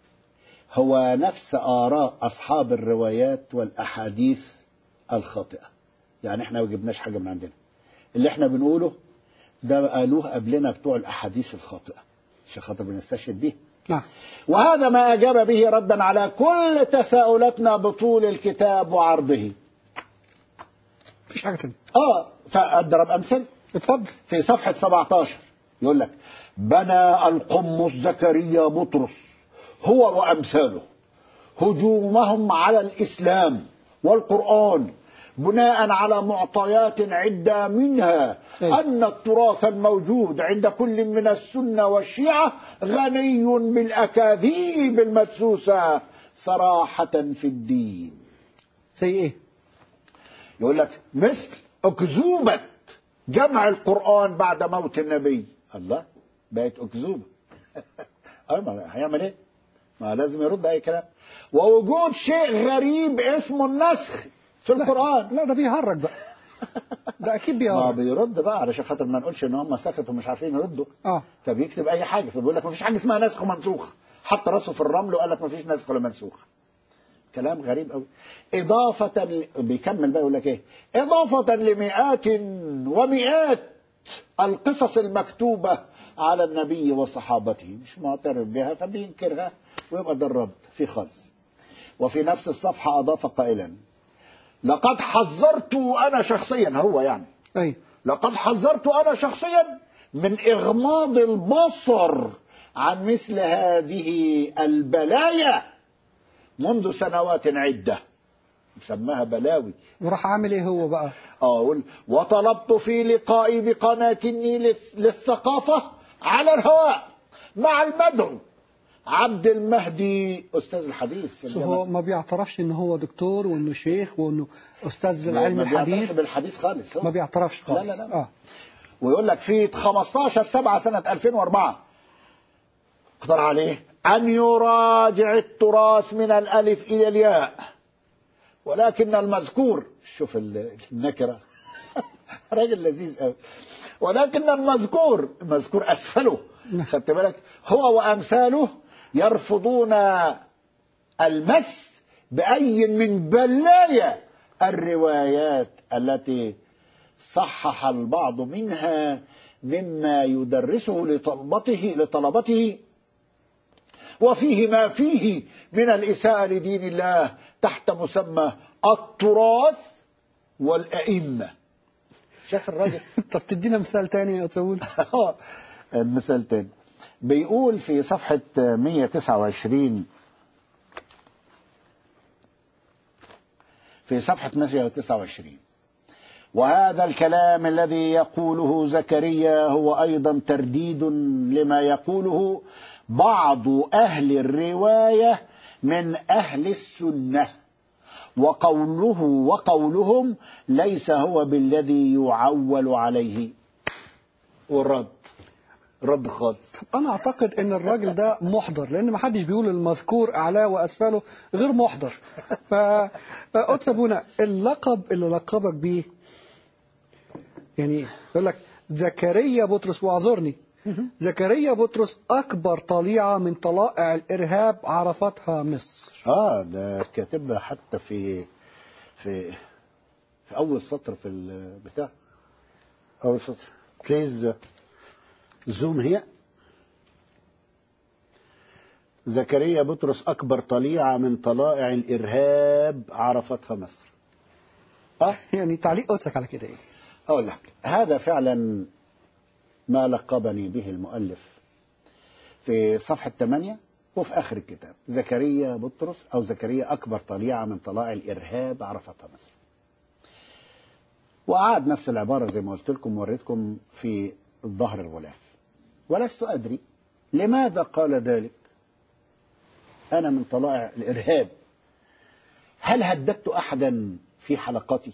هو نفس اراء اصحاب الروايات والاحاديث الخاطئه يعني احنا ما جبناش حاجه من عندنا اللي احنا بنقوله ده قالوه قبلنا بتوع الاحاديث الخاطئه عشان خاطر بنستشهد بيه نعم وهذا ما أجاب به ردا على كل تساؤلاتنا بطول الكتاب وعرضه مفيش حاجة تانية اه فأضرب أمثل اتفضل في صفحة 17 يقول لك بنى القمص زكريا بطرس هو وأمثاله هجومهم على الإسلام والقرآن بناء على معطيات عدة منها أي. أن التراث الموجود عند كل من السنة والشيعة غني بالأكاذيب المدسوسة صراحة في الدين زي إيه يقول لك مثل أكذوبة جمع القرآن بعد موت النبي الله بقت أكذوبة أه ما هيعمل إيه؟ ما لازم يرد أي كلام ووجود شيء غريب اسمه النسخ في القرآن لا ده بيهرج بقى ده أكيد ما بيهرج بيرد بقى علشان خاطر ما نقولش ان هم سكتوا مش عارفين يردوا اه فبيكتب اي حاجه فبيقول لك ما فيش حاجه اسمها نسخ ومنسوخ حط راسه في الرمل وقال لك ما فيش نسخ ولا منسوخ كلام غريب قوي إضافة ل... بيكمل بقى يقول لك إيه إضافة لمئات ومئات القصص المكتوبة على النبي وصحابته مش معترف بها فبينكرها ويبقى ده الرد في خالص وفي نفس الصفحة أضاف قائلا لقد حذرت أنا شخصيا هو يعني أي لقد حذرت أنا شخصيا من إغماض البصر عن مثل هذه البلايا منذ سنوات عدة مسماها بلاوي وراح عامل إيه هو بقى أقول وطلبت في لقائي بقناة النيل للثقافة على الهواء مع المدعو عبد المهدي أستاذ الحديث في بس هو الجامعة ما بيعترفش إن هو دكتور وإنه شيخ وإنه أستاذ ما علم بيعترفش الحديث بالحديث خالص هو. ما بيعترفش خالص لا، لا، لا. اه ويقول لك في 15 7 سنة 2004 اقدر عليه أن يراجع التراث من الألف إلى الياء ولكن المذكور شوف ال- النكرة راجل لذيذ قوي ولكن المذكور المذكور أسفله خدت بالك هو وأمثاله يرفضون المس بأي من بلايا الروايات التي صحح البعض منها مما يدرسه لطلبته لطلبته وفيه ما فيه من الإساءة لدين الله تحت مسمى التراث والأئمة شاف الراجل طب تدينا مثال تاني يا تقول المثال تاني بيقول في صفحة 129 في صفحة 129 وهذا الكلام الذي يقوله زكريا هو أيضا ترديد لما يقوله بعض أهل الرواية من أهل السنة وقوله وقولهم ليس هو بالذي يعول عليه والرد رد خالص انا اعتقد ان الراجل ده محضر لان ما حدش بيقول المذكور اعلاه واسفله غير محضر ف قدس ابونا اللقب اللي لقبك بيه يعني يقول لك زكريا بطرس واعذرني زكريا بطرس اكبر طليعه من طلائع الارهاب عرفتها مصر اه ده كاتبها حتى في في في اول سطر في البتاع اول سطر بليز زوم هي زكريا بطرس اكبر طليعه من طلائع الارهاب عرفتها مصر اه يعني تعليق قدسك على كده ايه اقول لك هذا فعلا ما لقبني به المؤلف في صفحة 8 وفي آخر الكتاب زكريا بطرس أو زكريا أكبر طليعة من طلائع الإرهاب عرفتها مصر وأعاد نفس العبارة زي ما قلت لكم ووريتكم في الظهر الغلاف ولست أدري لماذا قال ذلك أنا من طلائع الإرهاب هل هددت أحدا في حلقتي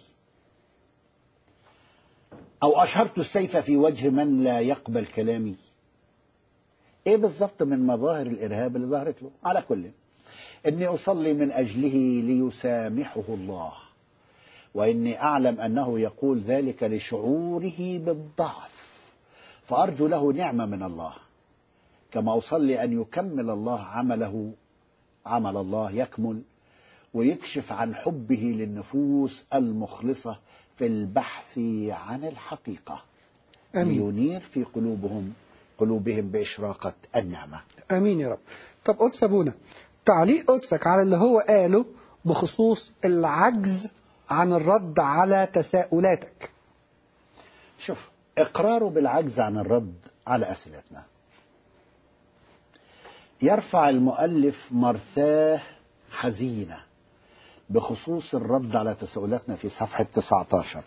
أو أشهرت السيف في وجه من لا يقبل كلامي إيه بالضبط من مظاهر الإرهاب اللي ظهرت له على كل إني أصلي من أجله ليسامحه الله وإني أعلم أنه يقول ذلك لشعوره بالضعف فأرجو له نعمة من الله كما أصلي أن يكمل الله عمله عمل الله يكمل ويكشف عن حبه للنفوس المخلصة في البحث عن الحقيقة امين لينير في قلوبهم قلوبهم بإشراقة النعمة امين يا رب طب قدس ابونا تعليق قدسك على اللي هو قاله بخصوص العجز عن الرد على تساؤلاتك شوف إقراره بالعجز عن الرد على أسئلتنا يرفع المؤلف مرثاه حزينة بخصوص الرد على تساؤلاتنا في صفحة 19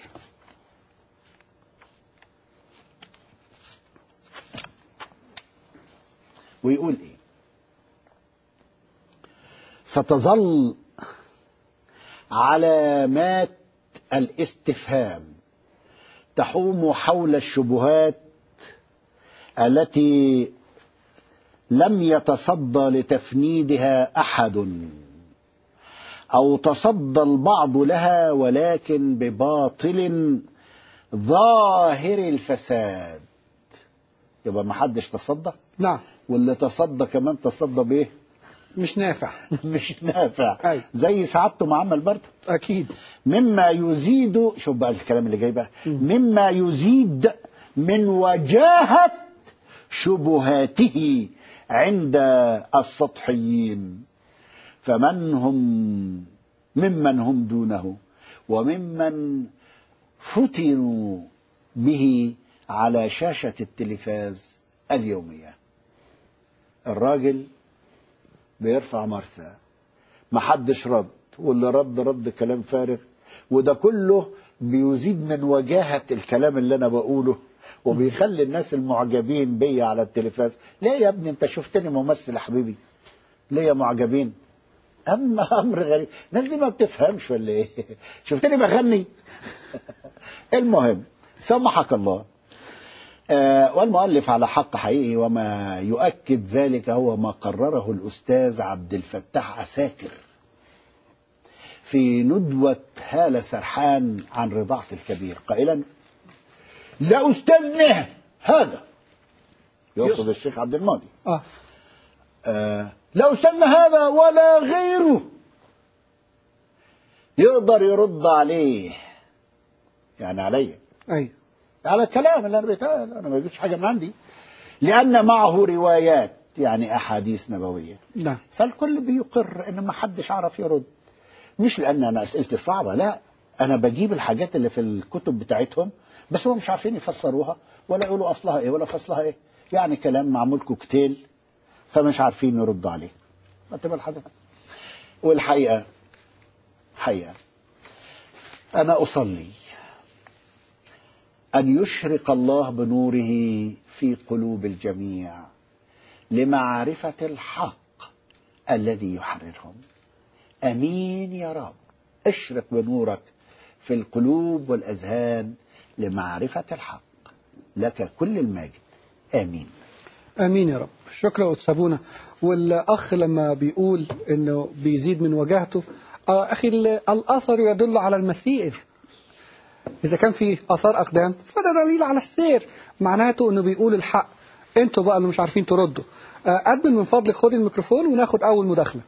ويقول ايه ستظل علامات الاستفهام تحوم حول الشبهات التي لم يتصدى لتفنيدها احد او تصدى البعض لها ولكن بباطل ظاهر الفساد يبقى ما حدش تصدى نعم واللي تصدى كمان تصدى بايه مش نافع مش نافع أيوة. زي سعادته مع عمل برضه اكيد مما يزيد شوف بقى الكلام اللي جاي بقى مما يزيد من وجاهة شبهاته عند السطحيين فمن هم ممن هم دونه وممن فتنوا به على شاشة التلفاز اليومية الراجل بيرفع مرثى محدش رد واللي رد رد كلام فارغ وده كله بيزيد من وجاهة الكلام اللي أنا بقوله وبيخلي الناس المعجبين بيا على التلفاز ليه يا ابني انت شفتني ممثل يا حبيبي ليه معجبين اما امر غريب الناس دي ما بتفهمش ولا ايه شفتني بغني المهم سمحك الله آه والمؤلف على حق حقيقي وما يؤكد ذلك هو ما قرره الأستاذ عبد الفتاح عساكر في ندوة هالة سرحان عن رضاعة الكبير قائلا لا أستاذنا هذا يقصد الشيخ عبد الماضي اه آه لا أستاذنا هذا ولا غيره يقدر يرد عليه يعني عليه ايوه على الكلام اللي انا بيتقال انا ما بجيبش حاجه من عندي لان معه روايات يعني احاديث نبويه نعم فالكل بيقر ان ما حدش عرف يرد مش لان انا اسئلتي صعبه لا انا بجيب الحاجات اللي في الكتب بتاعتهم بس هم مش عارفين يفسروها ولا يقولوا اصلها ايه ولا فصلها ايه يعني كلام معمول كوكتيل فمش عارفين يردوا عليه ما تبقى الحاجه والحقيقه حقيقه انا اصلي أن يشرق الله بنوره في قلوب الجميع لمعرفة الحق الذي يحررهم أمين يا رب اشرق بنورك في القلوب والأذهان لمعرفة الحق لك كل المجد آمين امين يا رب شكرا أتسابونا والاخ لما بيقول انه بيزيد من وجاهته آه، اخي ال- الاثر يدل على المسير اذا كان في اثار اقدام فده دليل على السير معناته انه بيقول الحق انتوا بقى اللي مش عارفين تردوا آه، ادمن من فضلك خد الميكروفون وناخد اول مداخله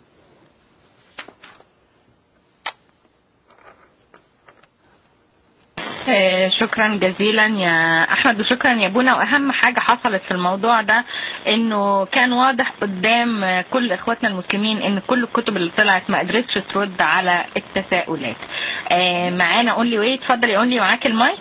آه، شكرا جزيلا يا احمد وشكرا يا بونا واهم حاجه حصلت في الموضوع ده انه كان واضح قدام آه، كل اخواتنا المسلمين ان كل الكتب اللي طلعت ما قدرتش ترد على التساؤلات آه، معانا قول لي وايه اتفضل يا قول لي معاك المايك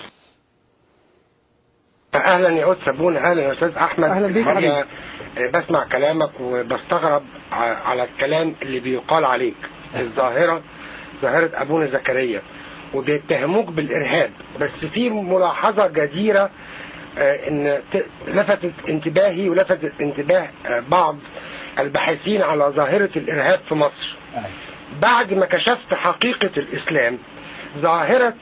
اهلا يا استاذ سابونا اهلا يا استاذ احمد أهلا بيك مرة، حبيبي. آه، بسمع كلامك وبستغرب ع- على الكلام اللي بيقال عليك الظاهره ظاهره ابونا زكريا وبيتهموك بالارهاب بس في ملاحظه جديره آه، ان ت- لفتت انتباهي ولفتت انتباه آه، بعض الباحثين على ظاهره الارهاب في مصر أيوة. بعد ما كشفت حقيقه الاسلام ظاهره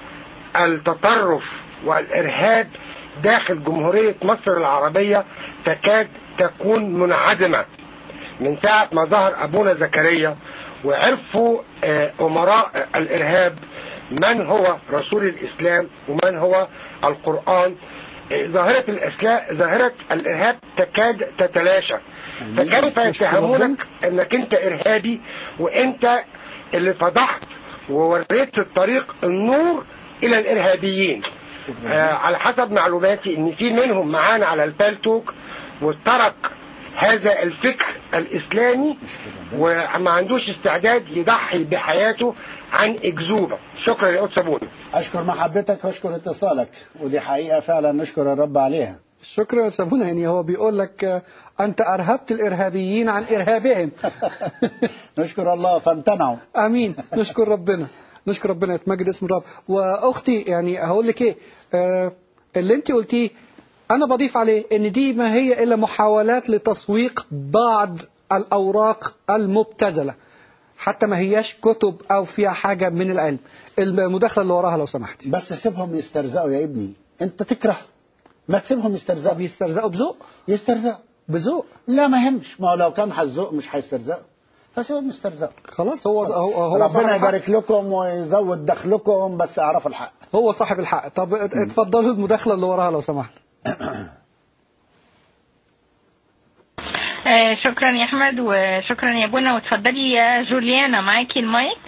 التطرف والإرهاب داخل جمهورية مصر العربية تكاد تكون منعدمة من ساعة ما ظهر أبونا زكريا وعرفوا آه، أمراء الإرهاب من هو رسول الإسلام ومن هو القرآن آه، ظاهرة الإسلام ظاهرة الإرهاب تكاد تتلاشى فكيف يتهمونك انك انت ارهابي وانت اللي فضحت ووريت الطريق النور الى الارهابيين آه على حسب معلوماتي ان في منهم معانا على البالتوك وترك هذا الفكر الاسلامي وما عندوش استعداد يضحي بحياته عن اكذوبه شكرا يا استاذ سابوني أشكر محبتك وأشكر اتصالك ودي حقيقة فعلا نشكر الرب عليها شكرا يا سابونا يعني هو بيقول لك آه، انت ارهبت الارهابيين عن ارهابهم نشكر الله فامتنعوا امين نشكر ربنا نشكر ربنا يتمجد اسم الرب واختي يعني هقول لك ايه آه اللي انت قلتيه انا بضيف عليه ان دي ما هي الا محاولات لتسويق بعض الاوراق المبتذله حتى ما هياش كتب او فيها حاجه من العلم المداخله اللي وراها لو سمحت بس سيبهم يسترزقوا يا ابني أنت تكره ما تسيبهم طب يسترزقوا يسترزقوا بذوق يسترزقوا بذوق لا ما يهمش ما هو لو كان هيزق مش هيسترزقوا فسيبهم يسترزقوا خلاص هو هو هو صاحب ربنا الحق. يبارك لكم ويزود دخلكم بس اعرفوا الحق هو صاحب الحق طب اتفضلوا المداخله اللي وراها لو سمحت آه، شكرا يا احمد وشكرا يا بونا وتفضلي يا جوليانا معاكي المايك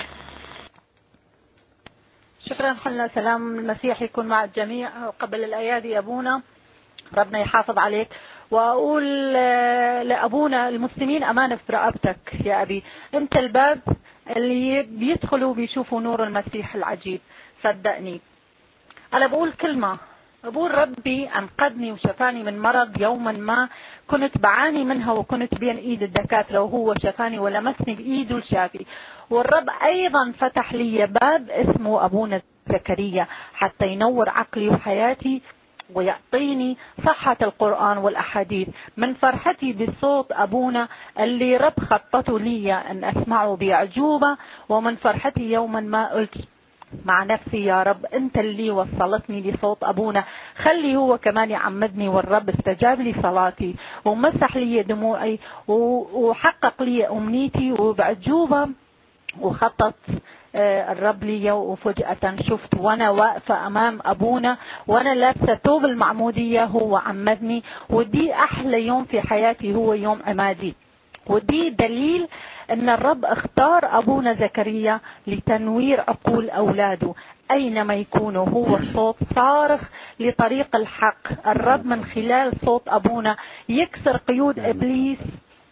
شكرا حنا سلام المسيح يكون مع الجميع وقبل الأيادي أبونا ربنا يحافظ عليك وأقول آه، لأبونا المسلمين أمانة في رقبتك يا أبي أنت الباب اللي بيدخلوا بيشوفوا نور المسيح العجيب صدقني أنا بقول كلمة بقول ربي أنقذني وشفاني من مرض يوما ما كنت بعاني منها وكنت بين إيد الدكاترة وهو شفاني ولمسني بإيده الشافي والرب أيضا فتح لي باب اسمه أبونا زكريا حتى ينور عقلي وحياتي ويعطيني صحة القرآن والأحاديث من فرحتي بصوت أبونا اللي رب خطته لي أن أسمعه بأعجوبة ومن فرحتي يوما ما قلت مع نفسي يا رب انت اللي وصلتني لصوت ابونا خلي هو كمان يعمدني والرب استجاب لي صلاتي ومسح لي دموعي و- وحقق لي امنيتي وبعجوبه وخطط آه، الرب لي وفجأة شفت وانا واقفة امام ابونا وانا لابسة ثوب المعمودية هو عمدني ودي احلى يوم في حياتي هو يوم عمادي ودي دليل ان الرب اختار ابونا زكريا لتنوير عقول اولاده اينما يكونوا هو الصوت صارخ لطريق الحق الرب من خلال صوت ابونا يكسر قيود ابليس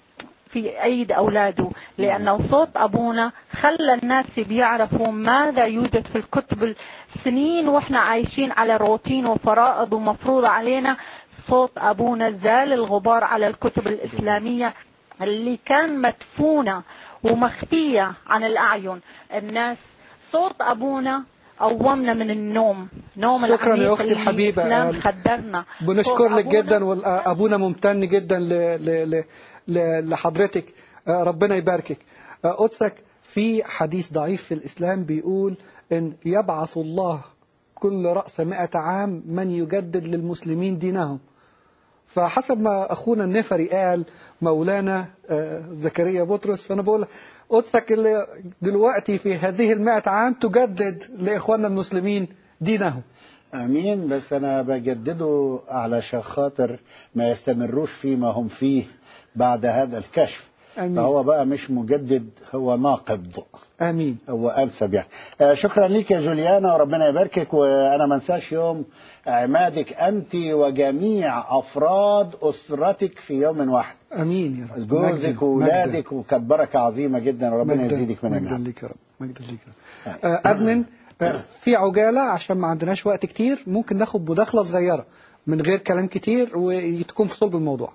في ايد اولاده لانه صوت ابونا خلى الناس بيعرفوا ماذا يوجد في الكتب السنين واحنا عايشين على روتين وفرائض ومفروضة علينا صوت ابونا زال الغبار على الكتب الاسلاميه اللي كان مدفونه ومخفيه عن الاعين الناس صوت ابونا قومنا من النوم نوم شكراً يا العميق أختي اللي الحبيبة. الإسلام آه، خدرنا بنشكر صوت لك أبونا جدا وابونا ممتن جدا ل... ل... ل... ل... لحضرتك آه، ربنا يباركك آه، قدسك في حديث ضعيف في الإسلام بيقول إن يبعث الله كل رأس مئة عام من يجدد للمسلمين دينهم فحسب ما أخونا النفري قال مولانا آه، زكريا بطرس فأنا بقول قدسك اللي دلوقتي في هذه المائة عام تجدد لإخواننا المسلمين دينهم امين بس انا بجدده علشان خاطر ما يستمروش فيما هم فيه بعد هذا الكشف آمين. فهو بقى مش مجدد هو ناقض آمين هو انسب يعني آه، شكرا ليك يا جوليانا وربنا يباركك وانا ما انساش يوم عمادك انت وجميع افراد اسرتك في يوم واحد امين يا رب جوزك مجداً- واولادك وكانت بركه عظيمه جدا وربنا مجداً- يزيدك من مجدا النعم ليك يا رب مجدا ليك يا رب آه، ادمن آه، في عجاله عشان ما عندناش وقت كتير ممكن ناخد مداخله صغيره من غير كلام كتير وتكون في صلب الموضوع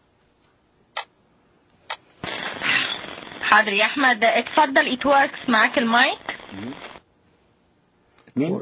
حاضر يا احمد اتفضل ايت وركس معاك المايك مين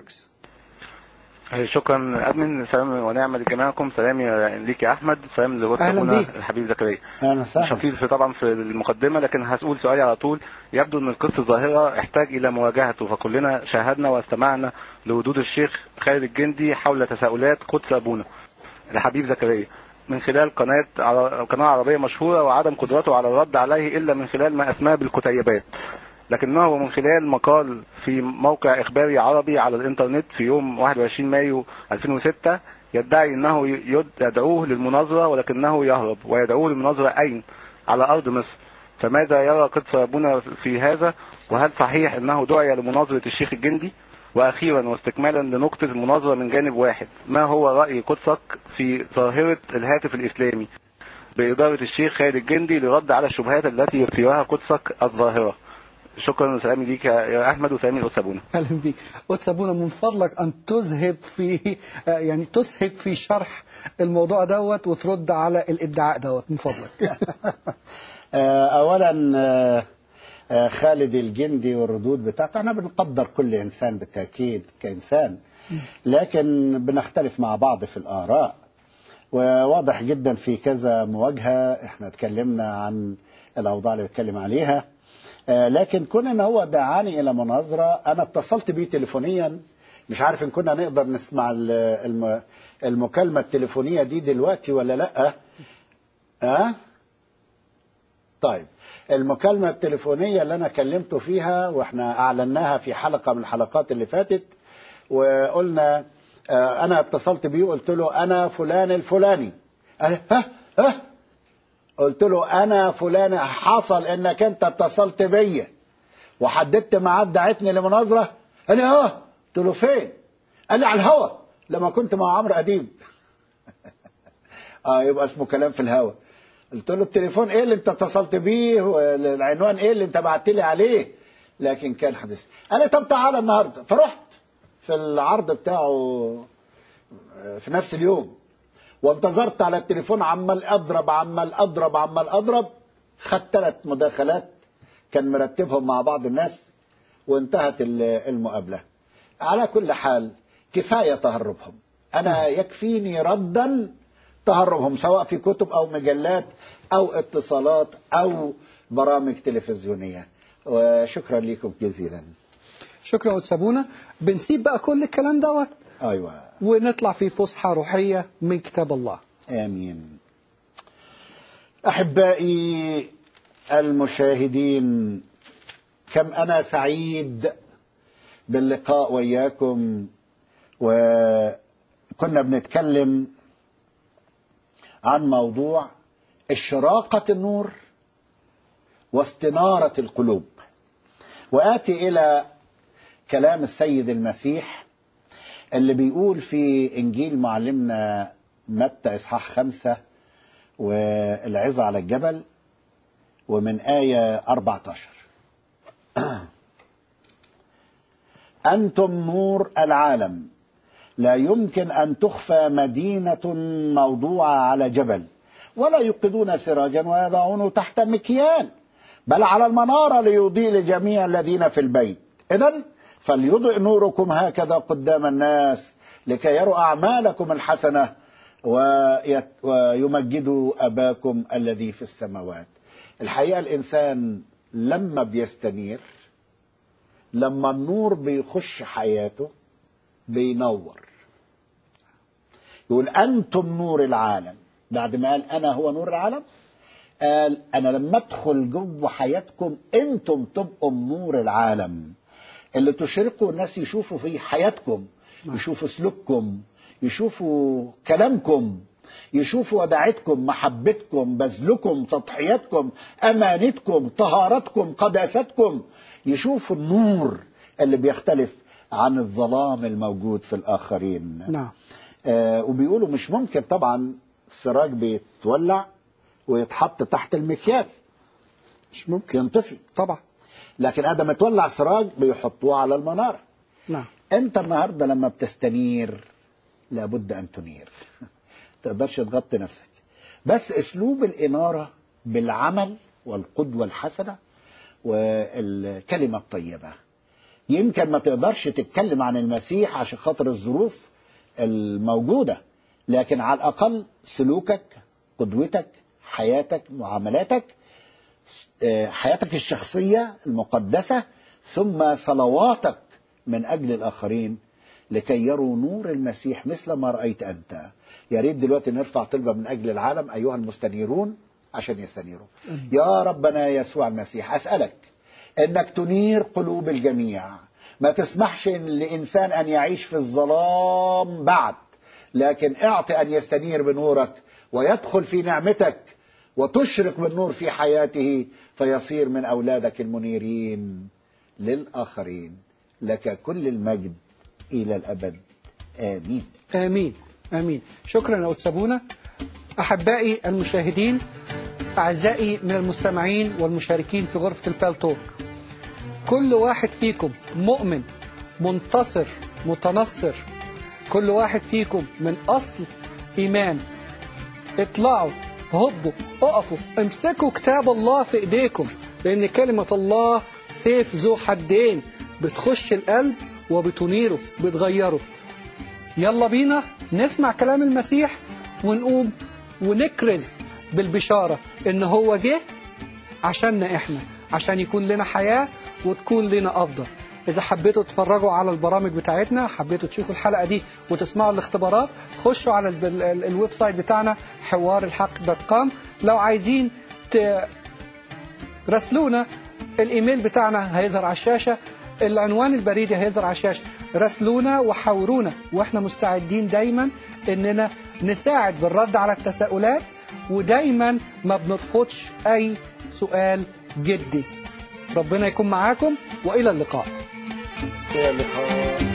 شكرا ادمن سلام ونعمه لجميعكم سلامي ليك يا احمد سلام لوسط أهلاً ابونا بيك. الحبيب زكريا اهلا مش وسهلا هطيل في طبعا في المقدمه لكن هسأل سؤالي على طول يبدو ان القصه الظاهره احتاج الى مواجهته فكلنا شاهدنا واستمعنا لردود الشيخ خالد الجندي حول تساؤلات قدس ابونا الحبيب زكريا من خلال قناة عر- قناة عربية مشهورة وعدم قدرته على الرد عليه إلا من خلال ما أسماه بالكتيبات لكنه من خلال مقال في موقع إخباري عربي على الإنترنت في يوم 21 مايو 2006 يدعي أنه يد- يدعوه للمناظرة ولكنه يهرب ويدعوه للمناظرة أين؟ على أرض مصر فماذا يرى قدس أبونا في هذا وهل صحيح أنه دعي لمناظرة الشيخ الجندي وأخيرا واستكمالا لنقطة المناظرة من جانب واحد ما هو رأي قدسك في ظاهرة الهاتف الإسلامي بإدارة الشيخ خالد الجندي لرد على الشبهات التي يثيرها قدسك الظاهرة شكرا وسلامي ليك يا يا أحمد وسلامي لأستاذ اهلا بيك قدس ابونا من فضلك ان تذهب في آه، يعني تسهب في شرح الموضوع دوت وترد على الادعاء دوت من فضلك آه، اولا آه، آه، خالد الجندي والردود بتاعته احنا بنقدر كل انسان بالتاكيد كانسان لكن بنختلف مع بعض في الاراء وواضح جدا في كذا مواجهه احنا اتكلمنا عن الاوضاع اللي بيتكلم عليها آه، لكن كون ان هو دعاني الى مناظره انا اتصلت بيه تليفونيا مش عارف ان كنا نقدر نسمع ال- الم- المكالمه التليفونيه دي دلوقتي ولا لا ها طيب المكالمة التليفونية اللي أنا كلمته فيها وإحنا أعلناها في حلقة من الحلقات اللي فاتت وقلنا آه، أنا اتصلت بيه وقلت له أنا فلان الفلاني قال ها ها قلت له أنا فلان حصل إنك أنت اتصلت بيا وحددت ميعاد دعتني لمناظرة قال لي اه قلت له فين؟ قال لي على الهوا لما كنت مع عمرو أديب اه يبقى اسمه كلام في الهوا قلت له التليفون ايه اللي انت اتصلت بيه والعنوان ايه اللي انت بعت لي عليه لكن كان حدث قال لي طب تعالى النهارده فرحت في العرض بتاعه في نفس اليوم وانتظرت على التليفون عمال اضرب عمال اضرب عمال اضرب خدت ثلاث مداخلات كان مرتبهم مع بعض الناس وانتهت ال- المقابله على كل حال كفايه تهربهم انا يكفيني ردا تهربهم سواء في كتب او مجلات او اتصالات او برامج تلفزيونيه وشكرا لكم جزيلا شكرا قدس ابونا بنسيب بقى كل الكلام دوت ايوه ونطلع في فسحه روحيه من كتاب الله امين احبائي المشاهدين كم انا سعيد باللقاء وياكم وكنا بنتكلم عن موضوع اشراقه النور واستناره القلوب واتي الى كلام السيد المسيح اللي بيقول في انجيل معلمنا متى اصحاح خمسة والعظة على الجبل ومن آية 14 أنتم نور العالم لا يمكن أن تخفى مدينة موضوعة على جبل ولا يوقدون سراجا ويضعونه تحت مكيال بل على المنارة ليضيء لجميع الذين في البيت إذا فليضئ نوركم هكذا قدام الناس لكي يروا أعمالكم الحسنة ويت- ويمجدوا أباكم الذي في السماوات الحقيقة الإنسان لما بيستنير لما النور بيخش حياته بينور يقول أنتم نور العالم بعد ما قال أنا هو نور العالم قال أنا لما أدخل جوه حياتكم أنتم تبقوا نور العالم اللي تشرقوا الناس يشوفوا في حياتكم يشوفوا سلوككم يشوفوا كلامكم يشوفوا وداعتكم محبتكم بذلكم تضحياتكم أمانتكم طهارتكم قداستكم يشوفوا النور اللي بيختلف عن الظلام الموجود في الآخرين نعم آه وبيقولوا مش ممكن طبعا سراج بيتولع ويتحط تحت المكيال مش ممكن ينطفي طبعا لكن ادم يتولع سراج بيحطوه على المناره نعم انت النهارده لما بتستنير لابد ان تنير تقدرش تغطي نفسك بس اسلوب الاناره بالعمل والقدوه الحسنه والكلمه الطيبه يمكن ما تقدرش تتكلم عن المسيح عشان خاطر الظروف الموجوده لكن على الاقل سلوكك قدوتك حياتك معاملاتك آه، حياتك الشخصيه المقدسه ثم صلواتك من اجل الاخرين لكي يروا نور المسيح مثل ما رايت انت يا ريت دلوقتي نرفع طلبه من اجل العالم ايها المستنيرون عشان يستنيروا يا ربنا يسوع المسيح اسالك انك تنير قلوب الجميع ما تسمحش لانسان ان يعيش في الظلام بعد لكن اعط ان يستنير بنورك ويدخل في نعمتك وتشرق بالنور في حياته فيصير من اولادك المنيرين للاخرين لك كل المجد الى الابد امين آمين آمين شكرا يا أتسابونا أحبائي المشاهدين أعزائي من المستمعين والمشاركين في غرفة البالتوك كل واحد فيكم مؤمن منتصر متنصر كل واحد فيكم من أصل إيمان اطلعوا هبوا اقفوا امسكوا كتاب الله في ايديكم لان كلمة الله سيف ذو حدين بتخش القلب وبتنيره بتغيره يلا بينا نسمع كلام المسيح ونقوم ونكرز بالبشارة ان هو جه عشاننا احنا عشان يكون لنا حياة وتكون لنا افضل اذا حبيتوا تتفرجوا على البرامج بتاعتنا حبيتوا تشوفوا الحلقة دي وتسمعوا الاختبارات خشوا على ال- ال- الويب سايت بتاعنا حوار الحق دوت كوم لو عايزين ت... راسلونا الايميل بتاعنا هيظهر على الشاشه العنوان البريدي هيظهر على الشاشه راسلونا وحاورونا واحنا مستعدين دايما اننا نساعد بالرد على التساؤلات ودايما ما بنرفضش اي سؤال جدي ربنا يكون معاكم والى اللقاء الى اللقاء